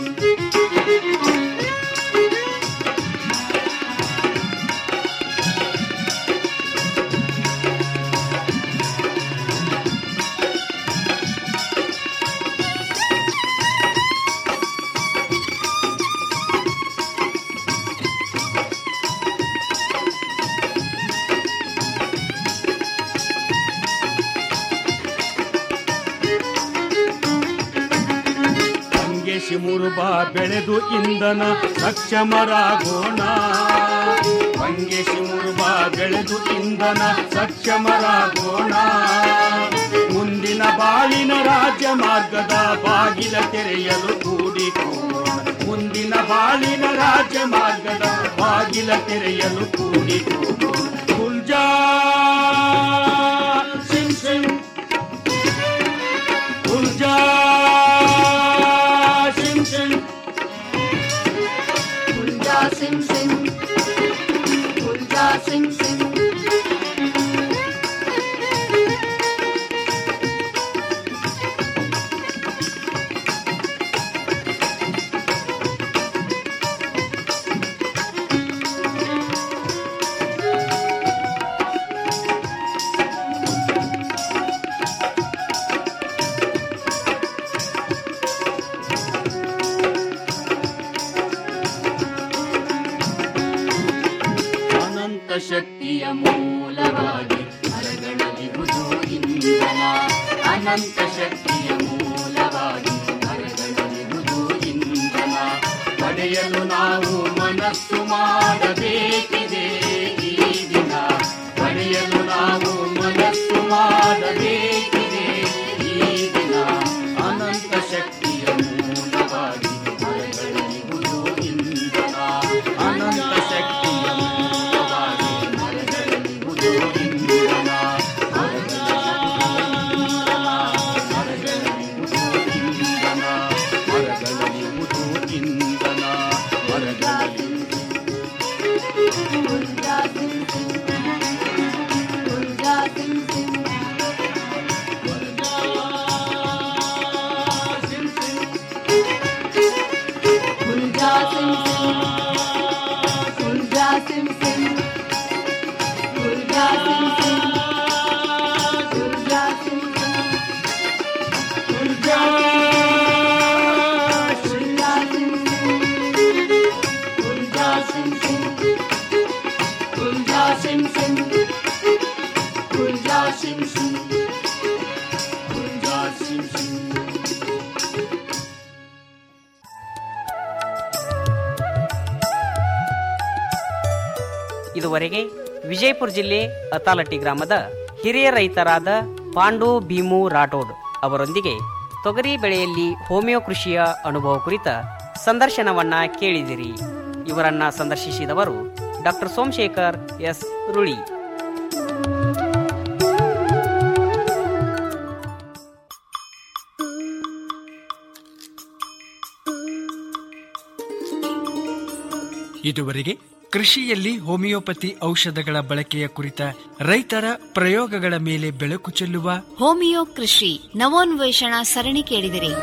ಹಂಗೆ ಶಿಮುರುಬ ಬೆಳೆದು ಇಂಧನ ಸಕ್ಷಮರಾಗೋಣ ಹಂಗೆ ಶಿಮುರುಬ ಬೆಳೆದು ಇಂಧನ ಸಕ್ಷಮರಾಗೋಣ ಮುಂದಿನ ಬಾಳಿನ ರಾಜ್ಯ ಮಾರ್ಗದ ಬಾಗಿಲ ತೆರೆಯಲು ಕೂಡಿಕೋಣ ಮುಂದಿನ ಬಾಳಿನ ರಾಜ್ಯ ಮಾರ್ಗದ ಬಾಗಿಲ ತೆರೆಯಲು ಕೂಡಿಕೋಣ ಕುಲ್ಜಾ ಸಿಂ ಸಿಂ ಕುಲ್ಜಾ ಸಿಂ ಸಿಂ ಉಲ್ಜಾ ಸಿಂ ಸಿಂ ಉಲ್ಜಾ ಸಿಂ ಸಿಂ ಅನಂತ ಶಕ್ತಿಯ ಮೂಲವಾಗಿ ಮರಗಳಲಿರುವುದು ಇಂಧನ ಅನಂತ ಶಕ್ತಿಯ ಮೂಲವಾಗಿ ಮರಗಳಲಿರುವುದು ಇಂಧನ ಪಡೆಯಲು ನಾವು ಮನಸ್ಸು ಮಾಡಬೇಕಿದೆ ಈ ದಿನ ಪಡೆಯಲು ನಾವು ಮನಸ್ಸು ಮಾಡಬೇಕಿದೆ ಈ ದಿನ ಅನಂತ ಶಕ್ತಿಯ ಮೂಲವಾಗಿ ಮರಗಳಲಿರುವುದು ಇಂಧನ ಅನಂತ ಶಕ್ತಿಯ ಮೂಲವಾಗಿ ಮರಗಳಲಿರುವುದು ಇಂಧನ ಮರಗಳಲಿರುವುದು ಇಂಧನ ಮರಗಳಲ್ಲಿ ಇದುವರೆಗೆ ವಿಜಯಪುರ ಜಿಲ್ಲೆ ಅತಾಲಟ್ಟಿ ಗ್ರಾಮದ ಹಿರಿಯ ರೈತರಾದ ಪಾಂಡು ಭೀಮು ರಾಠೋಡ್ ಅವರೊಂದಿಗೆ ತೊಗರಿ ಬೆಳೆಯಲ್ಲಿ ಹೋಮಿಯೋ ಕೃಷಿಯ ಅನುಭವ ಕುರಿತ ಸಂದರ್ಶನವನ್ನ ಕೇಳಿದಿರಿ ಇವರನ್ನ ಸಂದರ್ಶಿಸಿದವರು ಡಾಕ್ಟರ್ ಸೋಮಶೇಖರ್ ಎಸ್ ರುಳಿ ಇದುವರೆಗೆ ಕೃಷಿಯಲ್ಲಿ ಹೋಮಿಯೋಪತಿ ಔಷಧಗಳ ಬಳಕೆಯ ಕುರಿತ ರೈತರ ಪ್ರಯೋಗಗಳ ಮೇಲೆ ಬೆಳಕು ಚೆಲ್ಲುವ ಹೋಮಿಯೋ ಕೃಷಿ ನವೋನ್ವೇಷಣಾ ಸರಣಿ ಕೇಳಿದಿರಿ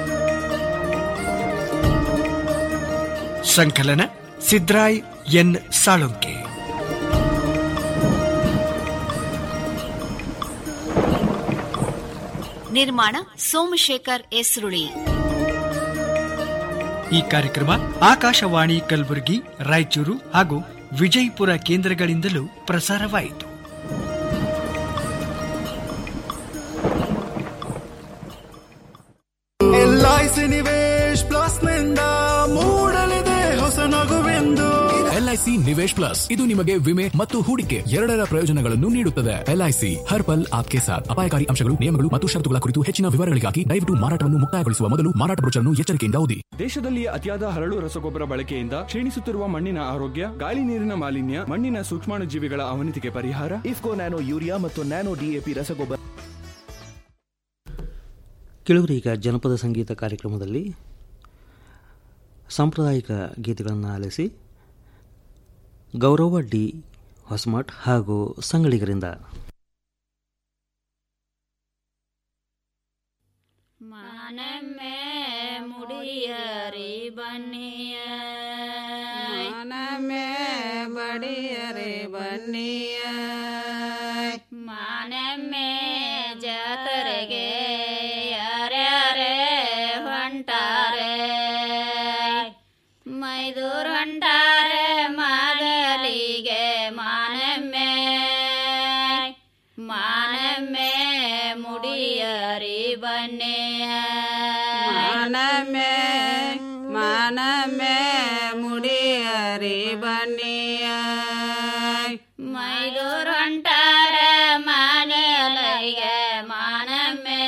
ಸಂಕಲನ ಸಿದ್ರಾಯ್ ಎನ್ ಸಾಳುಂಕೆ ನಿರ್ಮಾಣ ಸೋಮಶೇಖರ್ ಎಸ್ ರುಳಿ ಈ ಕಾರ್ಯಕ್ರಮ ಆಕಾಶವಾಣಿ ಕಲಬುರಗಿ ರಾಯಚೂರು ಹಾಗೂ ವಿಜಯಪುರ ಕೇಂದ್ರಗಳಿಂದಲೂ ಪ್ರಸಾರವಾಯಿತು ಎಲ್ಐಸಿ ನಿವೇಶ್ ಪ್ಲಸ್ ನಿಂದ ಮೂಡಲಿದೆ ಹೊಸ ನಗುವೆಂದು ಎಲ್ಐಸಿ ನಿವೇಶ್ ಪ್ಲಸ್ ಇದು ನಿಮಗೆ ವಿಮೆ ಮತ್ತು ಹೂಡಿಕೆ ಎರಡರ ಪ್ರಯೋಜನಗಳನ್ನು ನೀಡುತ್ತದೆ ಎಲ್ಐಸಿ ಹರ್ ಪಲ್ ಆಪ್ಕೆ ಸಾಥ್ ಅಪಾಯಕಾರಿ ಅಂಶಗಳು ನಿಯಮಗಳು ಮತ್ತು ಷರತ್ತುಗಳ ಕುರಿತು ಹೆಚ್ಚಿನ ವಿವರಗಳಿಗಾಗಿ ದಯವಿಟ್ಟು ಮಾರಾಟವನ್ನು ಮುಕ್ತಾಯಗೊಳಿಸುವ ಮೊದಲು ಮಾರಾಟ ಬ್ರೋಚರ್ನ್ನು ಎಚ್ಚರಿಕೆಯಿಂದ ಓದಿ ದೇಶದಲ್ಲಿ ಅತಿಯಾದ ಹರಳು ರಸಗೊಬ್ಬರ ಬಳಕೆಯಿಂದ ಕ್ಷೀಣಿಸುತ್ತಿರುವ ಮಣ್ಣಿನ ಆರೋಗ್ಯ ಗಾಳಿ ನೀರಿನ ಮಾಲಿನ್ಯ ಮಣ್ಣಿನ ಸೂಕ್ಷ್ಮಾಣುಜೀವಿಗಳ ಅವನತಿಗೆ ಪರಿಹಾರ ಇಫ್ಕೋ ನ್ಯಾನೋ ಯೂರಿಯಾ ಮತ್ತು ನ್ಯಾನೋ ಡಿಎಪಿ ರಸಗೊಬ್ಬರ ಕೆಲವರು ಈಗ ಜನಪದ ಸಂಗೀತ ಕಾರ್ಯಕ್ರಮದಲ್ಲಿ ಸಾಂಪ್ರದಾಯಿಕ ಗೀತೆಗಳನ್ನು ಆಲಿಸಿ ಗೌರವ ಡಿ ಹೊಸಮಠ್ ಹಾಗೂ ಸಂಗಳಿಗರಿಂದ ಮಾನಮ್ಮೆ ಮುಡಿಯರಿ ಬನ್ನಿಯ ಮಾನಮ್ಮೆ ಬಡಿಯರಿ ಬನ್ನಿಯ ಮಾನಮ್ಮೆ ಜಾತರೆಗೆ ಯಾರ್ಯಾರೇ ಹೊಂಟಾರೆ ಮೈದೂರ್ ಹೊಂಟಾರೆ ಮಾದಲಿಗೆ ಮಾನಮ್ಮೆ ಮಾನಮ್ಮೆ ಮುಡಿಯರಿ ಬನ್ನಿಯ ಮಾನಮ್ಮೆ ಮಾನಮ್ಮೆ ಮುಡಿಯರಿ ಬನ್ನಿಯ ಮೈದೂರ್ ಹೊಂಟಾರೆ ಮಾನಲಿಗೆ ಮಾನಮ್ಮೆ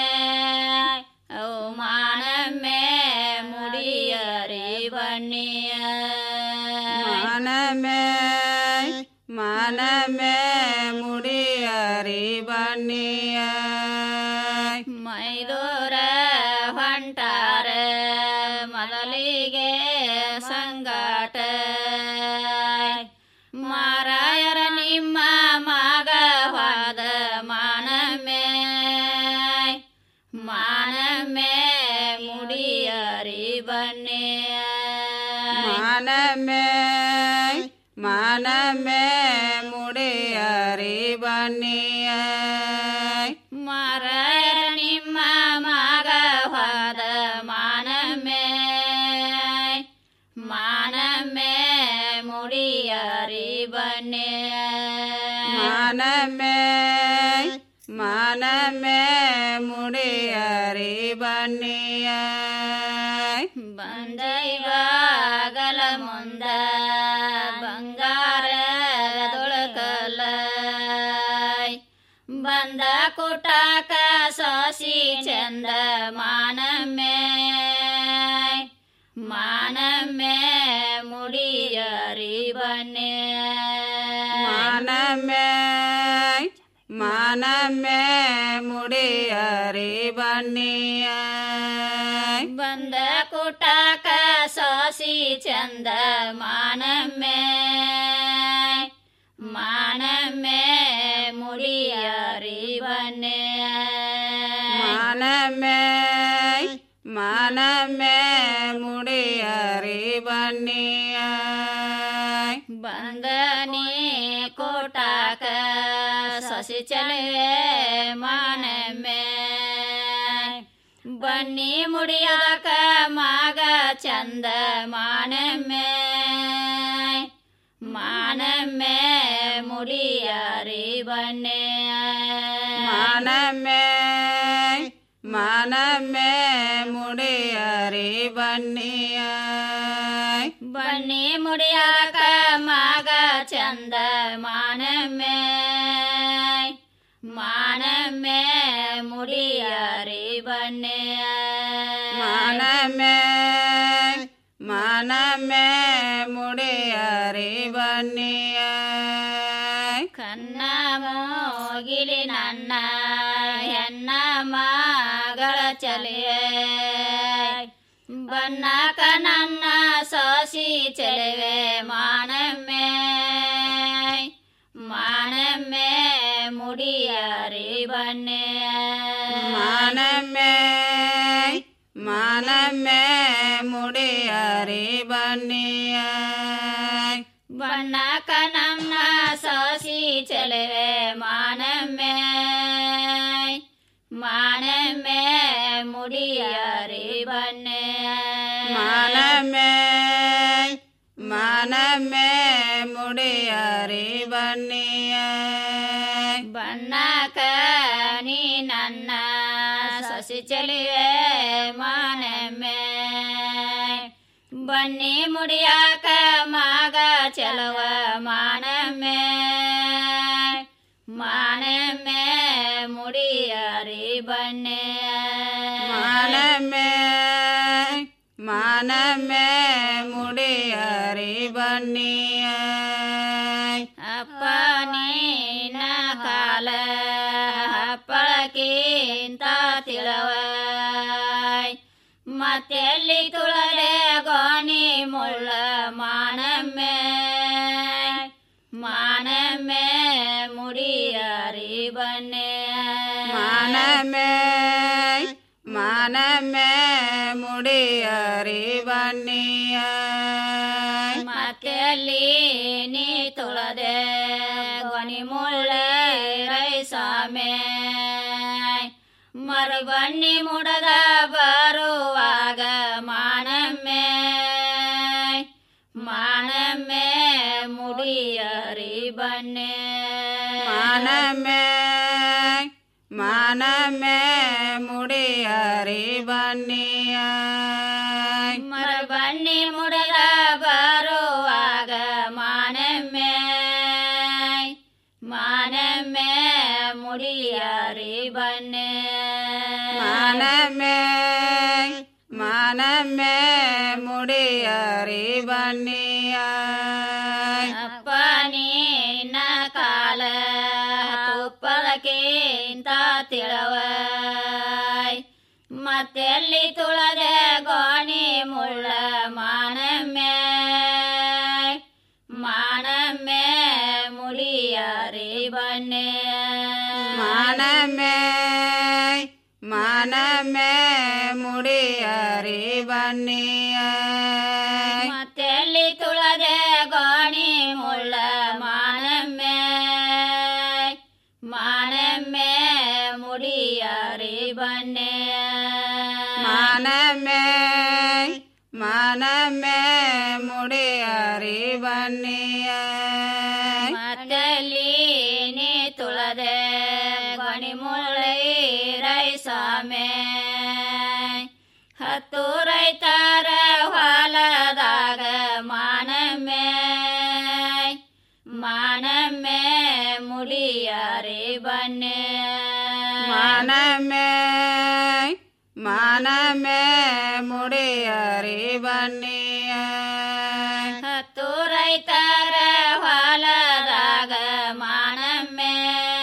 ಓ ಮಾನಮ್ಮೆ ಮುಡಿಯರಿ ಬನ್ನಿಯ ಮಾನಮ್ಮೆ ಮಾನಮ್ಮೆ ಮುಡಿಯರಿ ಬನ್ನಿಯ ಮೈದೂರ ಹೊಂಟಾರೆ ಮೊದಲಿಗೆ ಸಂಗಾಟ ಮಾರಾಯರ ನಿಮ್ಮ ಮಗವಾದ ಮಾನಮ್ಮೆ ಮಾನಮ್ಮೆ ಮುಡಿಯರಿ ಬನ್ನಿಯ ಮಾನಮ್ಮೆ ಮಾನಮ್ಮೆ ಮುಡಿಯರಿ ಬನ್ನಿಯ ಮಾರಾಯರ ನಿಮ್ಮ ಮಗವಾದ ಮಾನಮ್ಮೆ ಮಾನಮ್ಮೆ ಮುಡಿಯರಿ ಬನ್ನಿ ಮಾನಮೇ ಮಾನಮೇ ಮುಡಿಯರಿ ಬನ್ನಿಯ ಬಂದೈವಾಗಲ ಮುಂದ ಬಂಗಾರ ದೊಳಕಲ ಬಂದ ಕುಟಾಕ ಸೋಸಿ ಚಂದ ಮಾನಮ್ಮೆ ಮಾನಮ್ಮೆ ಮುಡಿಯರಿ ಬನ್ನಿ ಮಾನಮೇ ಮಾನಮೇ ಮುಡಿಯರಿ ಬನ್ನಿಯ ಬಂದ ಕುಟಾಕ ಸೋಸಿ ಚಂದ ಮಾನಮ್ಮೆ ಮಾನಮ್ಮೆ ಮುಡಿಯರಿ ಬನ್ನಿ ಮಾನಮೇ ಮಾನಮೇ ಮುಡಿಯರಿ ಬನ್ನಿಯ ಬಂದನಿ ಕೋಟಾಕ ಸಸಿ ಚಲುವೆ ಮಾನಮ್ಮೆ ಬನ್ನಿ ಮುಡಿಯಾಕ ಮಾಗ ಚಂದ ಮಾನಮ್ಮೆ ಮಾನಮ್ಮೆ ಮುಡಿಯಾರಿ ಬನ್ನಿ ಮಾನಮೇ ಮಾನಮೇ ಮುಡಿಯರಿ ಬನ್ನಿಯ ಬನ್ನಿ ಮುಡಿಯಾಕ ಮಾಗ ಚಂದ ಮಾನಮ್ಮೆ ಮಾನಮ್ಮೆ ಮುಡಿಯಾರಿ ಬನ್ನಿ ಮಾನಮೇ ಮಾನಮೇ ಮುಡಿಯರಿ ಬನ್ನಿಯ ಕನ್ನ ಮೋಗಿಲಿ ನನ್ನ ಹೆಣ್ಣ ಮಗಳ ಚಲಿಯೇ ಬನ್ನಕ ನನ್ನ ಸೋಸಿ ಚೆಲುವೆ ಮಾನಮ್ಮೆ ಮಾನಮ್ಮೆ ಮುಡಿಯರಿ ಬನ್ನಿ ಮಾನಮೇ ಮಾನಮೇ ಮುಡಿಯರಿ ಬನ್ನಿಯ ಬನ್ನಕ ನನ್ನ ಸೋಸಿ ಚೆಲುವೆ ಮಾನಮ್ಮೆ ಮಾನಮ್ಮೆ ಮುಡಿಯರಿ ಬನ್ನಿ ಮಾನಮೇ ಮಾನಮೇ ಮುಡಿಯರಿ ಬನ್ನಿಯ ಬನ್ನಕ ನೀ ನನ್ನ ಸಸಿ ಚೆಲುವೆ ಮಾನಮ್ಮೆ ಬನ್ನಿ ಮುಡಿಯಾಕ ಮಾಗ ಚೆಲುವ ಮಾನಮ್ಮೆ ಮಾನಮ್ಮೆ ಮುಡಿಯರಿ ಬನ್ನಿ ಮಾನಮ್ಮೆ ಮಾನಮ್ಮೆ ಮುಡಿಯರಿ ಬನ್ನಿಯ ಅಪ್ಪ ನೀನ ಕಾಲ ಹಪ್ಪಳಕ್ಕಿಂತ ತಿಳವ ಮತ್ತೆಲ್ಲಿ ತುಳಲೆ ಗೋಣಿ ಮುಳ್ಳ ಮಾನಮ್ಮೆ ಮಾನಮ್ಮೆ ಮುಡಿಯರಿ ಬನ್ನಿ ಮಾನಮೇ ಮಾನಮೇ ಮುಡಿಯರಿ ಬನ್ನಿಯ ಮತ್ತೆಲ್ಲಿ ನೀ ತುಳದೆ ಗೊನಿ ಮುಳ್ಳೆ ರೈಸಾಮೆ ಮರು ಬನ್ನಿ ಮುಡದ ಬರುವಾಗ ಮಾನಮ್ಮೆ ಮಾನಮ್ಮೆ ಮುಡಿಯರಿ ಬನ್ನಿ ಮಾನಮೇ ಮಾನಮೇ ಮುಡಿಯರಿ ಬನ್ನಿಯ ಮರ ಬನ್ನಿ ಮುಡದ ಬರುವಾಗ ಮಾನಮ್ಮೆ ಮಾನಮ್ಮೆ ಮುಡಿಯರಿ ಬನ್ನಿ ಮಾನಮೇ ಮಾನಮೇ ಮುಡಿಯರಿ ಬನ್ನಿಯ ಅಪ್ಪ ನೀನ ಕಾಲ ತುಪ್ಪಲಕ್ಕಿಂತ ತಿಳವ ಮತ್ತೆಲ್ಲಿ ತುಳದೆ ಗೋಣಿ ಮುಳ್ಳ ಮಾನಮ್ಮೆ ಮಾನಮ್ಮೆ ಮುಡಿಯರಿ ಬನ್ನಿ ಮಾನಮೇ ಮಾನಮೇ ಮುಡಿಯರಿ ಬನ್ನಿಯ ಮತ್ತೆಲ್ಲಿ ತುಳದೆ ಗೋಣಿ ಮುಳ್ಳ ಮಾನಮ್ಮೆ ಮಾನಮ್ಮೆ ಮುಡಿಯರಿ ಬನ್ನಿ ಮಾನಮೇ ಮಾನ ಮಾನಮ್ಮೆ ಮುಡಿಯಾರಿ ಬನ್ನಿಯ ಮತ್ತಲ್ಲಿ ನೀ ತುಳದೆ ಗಣಿ ಮುರಳಿ ರೈಸಾಮೆ ಹತ್ತು ರೈತರ ಹೊಲದಾಗ ಮಾನಮ್ಮೆ ಮಾನಮ್ಮೆ ಮುಡಿಯಾರಿ ಬನ್ನೆ ಮಾನಮ್ಮೆ ಮಾನಮ್ಮೆ ಮುಡಿಯಾರಿ ಬನ್ನಿಯ ಹತ್ತು ರೈತರ ಹೊಲದಾಗ ಮಾನಮ್ಮೆ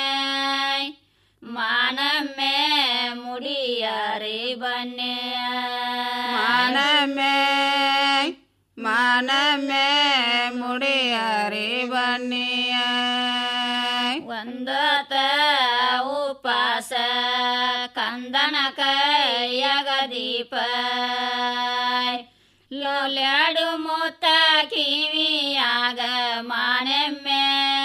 ಮಾನಮ್ಮೆ ಮುಡಿಯಾರಿ ಬನ್ನೆ ಮಾನಮ್ಮೆ ಮಾನಮ್ಮೆ ಮುಡಿಯಾರಿ ಬನ್ನಿಯ ಒಂದತ ಉಪಾಸ ಕಂದನ ಕೈಯಗ ದೀಪ ಲೋಲ್ಯಾಡು ಮುತ್ತ ಕಿವಿಯಾಗ ಮಾನೆಮ್ಮೆ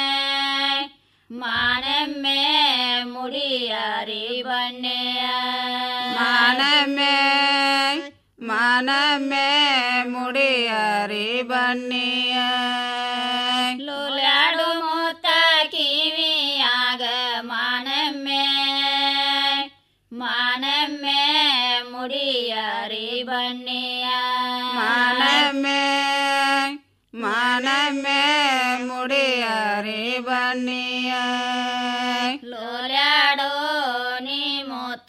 ಮಾನೆಮ್ಮೆ ಮುಡಿಯಾರಿ ಬನ್ನೆಯ ಮಾನಮ್ಮೆ ಮಾನಮ್ಮೆ ಮುಡಿಯಾರಿ ಬನ್ನಿಯ ಲೋಲಾಡು ಮುತ್ತ ಕಿವಿಯಾಗ ಮಾನಮ್ಮೆ ಮಾನಮ್ಮೆ ಮುಡಿಯಾರಿ ಬನ್ನಿಯ ಮಾನಮ್ಮೆ ಮಾನಮ್ಮೆ ಮುಡಿಯಾರಿ ಬನ್ನಿಯ ಲೋಲಾಡೋ ನೀ ಮುತ್ತ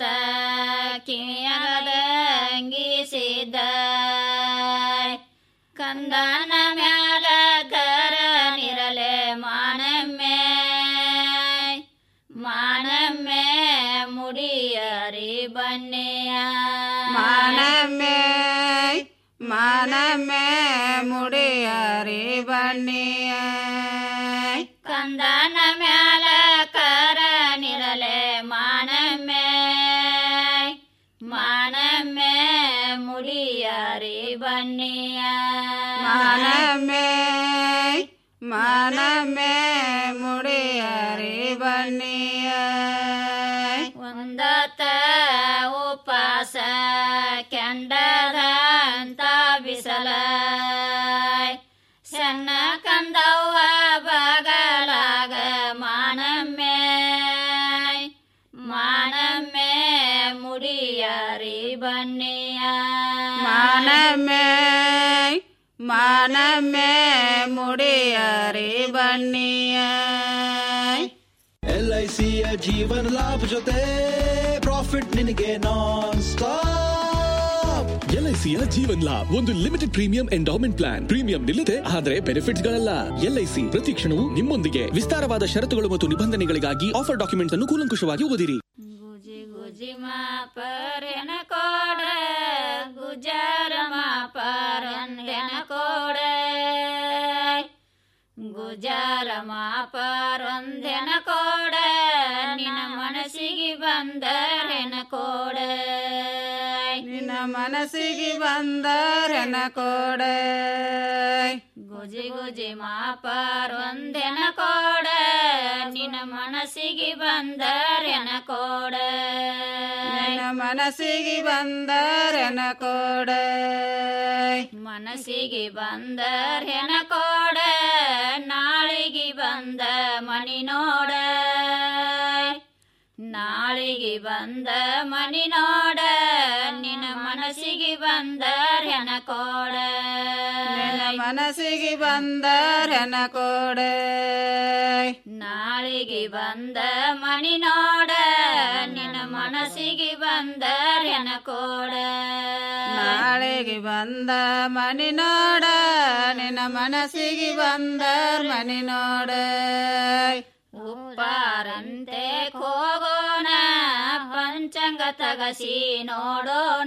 ಕಿವಿಯಾಗದಂಗಿಸಿದ ಕಂದನ ಮ್ಯಾಲ ಕರ ನಿರಲೆ ಮಾನಮ್ಮೆ ಮಾನಮ್ಮೆ ಮುಡಿಯರಿ ಬನ್ನೆಯ ಮಾನಮ್ಮೆ ಮಾನಮ್ಮೆ ಮುಡಿಯರಿ ಬನ್ನಿಯ ಕಂದನ ಮ್ಯಾಲ ಕರ ನಿರಲೆ ಮಾನಮ್ಮೆ ಮಾನಮ್ಮೆ ಮುಡಿಯಾರಿ ಬನ್ನಿಯ ಮಾನಮ್ಮೆ ಮಾನಮ್ಮೆ ಮುಡಿಯಾರಿ ಬನ್ನಿಯ ಒಂದತ ಉಪಾಸ ಕೆಂಡದಂತ ಬಿಸಲ ಸಣ್ಣ ಕಂದವ್ವ ಬಗಲಾಗ ಮಾನಮ್ಮೆ ಮಾನಮ್ಮೆ ಮುಡಿಯಾರಿ ಬನ್ನಿಯ ಮಾನಮ್ಮೆ ಮಾನಮ್ಮೆ ಮುಡಿಯಾರಿ ಬನ್ನಿಯ ಎಲ್ ಐ ಸಿಯ ಜೀವನ ಲಾಭ ಜೊತೆ ಪ್ರಾಫಿಟ್ ನಿನಗೆ ನಾನ್ ಸ್ಟಾಪ್ ಎಲ್ಐಸಿಯ ಜೀವನ್ ಲಾಭ್ ಒಂದು limited premium endowment plan premium ನಿಲ್ಲದೆ ಆದರೆ ಬೆನಿಫಿಟ್ಸ್ ಗಳಲ್ಲ ಎಲ್ಐಸಿ ಪ್ರತಿ ಕ್ಷಣವೂ ನಿಮ್ಮೊಂದಿಗೆ ವಿಸ್ತಾರವಾದ ಷರತ್ತುಗಳು ಮತ್ತು ನಿಬಂಧನೆಗಳಿಗಾಗಿ ಆಫರ್ ಡಾಕ್ಯುಮೆಂಟ್ಸ್ ಅನ್ನು ಕೂಲಂಕುಷವಾಗಿ ಓದಿರಿ ಗುಜಿ ಗುಜಿ ಮಾಪರೆನ ಕೋಡ ಗುಜಾರ ಮಾಪರನ್ಗೆನ ಕೋಡ ಗುಜಾರ ಮಾಪರೊಂದೆನ ಕೋಡ ನಿನ್ನ ಮನಸ್ಸಿಗೆ ಬಂದರೆನ ಕೋಡ ನಿನ್ನ ಮನಸ್ಸಿಗೆ ಬಂದರೆನ ಕೋಡ ಗುಜಿ ಗುಜಿ ಮಾಪರೊಂದೆನ ಕೋಡ ನಿನ್ನ ಮನಸ್ಸಿಗೆ ಬಂದರೆನ ಕೋಡ ನಿನ್ನ ಮನಸ್ಸಿಗೆ ಬಂದರೆನ ಕೋಡ ಮನಸ್ಸಿಗೆ ಬಂದರೆನ ಕೋಡ ನಾಳಿಗೆ ಬಂದ ಮನಿ ನೋಡ ನಾಳಿಗೆ ಬಂದ ಮನಿ ನೋಡ ನಿನ್ನ ಮನಸ್ಸಿಗೆ ಬಂದರ್ ಹೆಣ ಕೋಡ ನಿನ್ನ ಮನಸ್ಸಿಗೆ ಬಂದರ್ ಹೆಣ ಕೋಡ ನಾಳಿಗೆ ಬಂದ ಮನಿ ನೋಡ ನಿನ್ನ ಮನಸ್ಸಿಗೆ ಬಂದರ್ ಹೆಣ ಕೋಡ ನಾಳೆಗೆ ಬಂದ ಮನಿ ನೋಡ ನಿನ್ನ ಮನಸ್ಸಿಗೆ ಬಂದರ್ ಮನಿ ನೋಡ ಉಪ್ಪಾರಂತೆ ಹೋಗೋಣ ಪಂಚಂಗ ತಗಸಿ ನೋಡೋಣ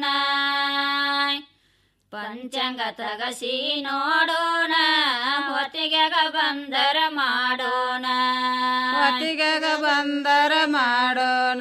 ಪಂಚಂಗ ತಗಸಿ ನೋಡೋಣ ಹೊತ್ತಿಗೆಗ ಬಂದರ ಮಾಡೋಣ ಹೊತ್ತಿಗೆಗ ಬಂದರ ಮಾಡೋಣ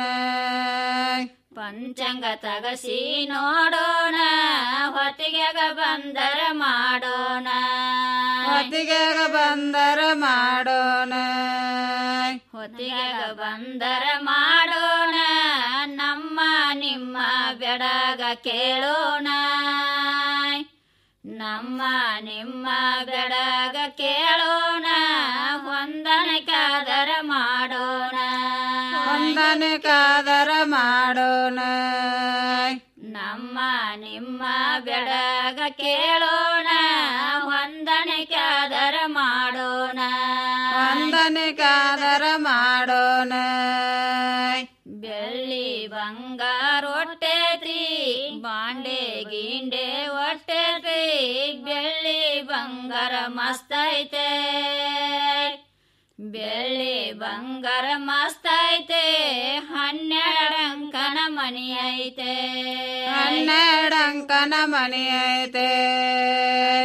ಪಂಚಂಗ ತಗಸಿ ನೋಡೋಣ ಹೊತ್ತಿಗೆಗ ಬಂದರ ಮಾಡೋಣ ಹೊತ್ತಿಗೆಗ ಬಂದರ ಮಾಡೋಣ ಹೊತ್ತಿಗೆಗ ಬಂದರ ಮಾಡೋಣ ನಮ್ಮ ನಿಮ್ಮ ಬೆಡಗ ಕೇಳೋಣ ನಮ್ಮ ನಿಮ್ಮ ಬೆಡಗ ಕೇಳೋಣ ಹೊಂದನೆ ಕಾದರ ಮಾಡೋಣ ಹೊಂದನೆ ಕಾದರ ಮಾಡೋಣ ನಮ್ಮ ನಿಮ್ಮ ಬೆಡಗ ಕೇಳೋಣ ಹೊಂದನೆ ಕಾದರ ಮಾಡೋಣ ಹೊಂದನೆ ಕಾದರ ಮಾಡೋಣ ಬೆಳ್ಳಿ ಬಂಗಾರ ಹೊಟ್ಟೆತಿ ಬಾಂಡೆ ಗಿಂಡೆ ಹೊಟ್ಟೆತಿ ಬೆಳ್ಳಿ ಬಂಗಾರ ಮಸ್ತ್ ಐತೆ ಬೆಳ್ಳಿ ಬಂಗಾರ ಮಸ್ತ್ ಐತೆ ಹನ್ನೆರಡು ಅಂಕನ ಮನಿ ಐತೆ ಹನ್ನೆರಡು ಅಂಕನ ಮನಿ ಐತೆ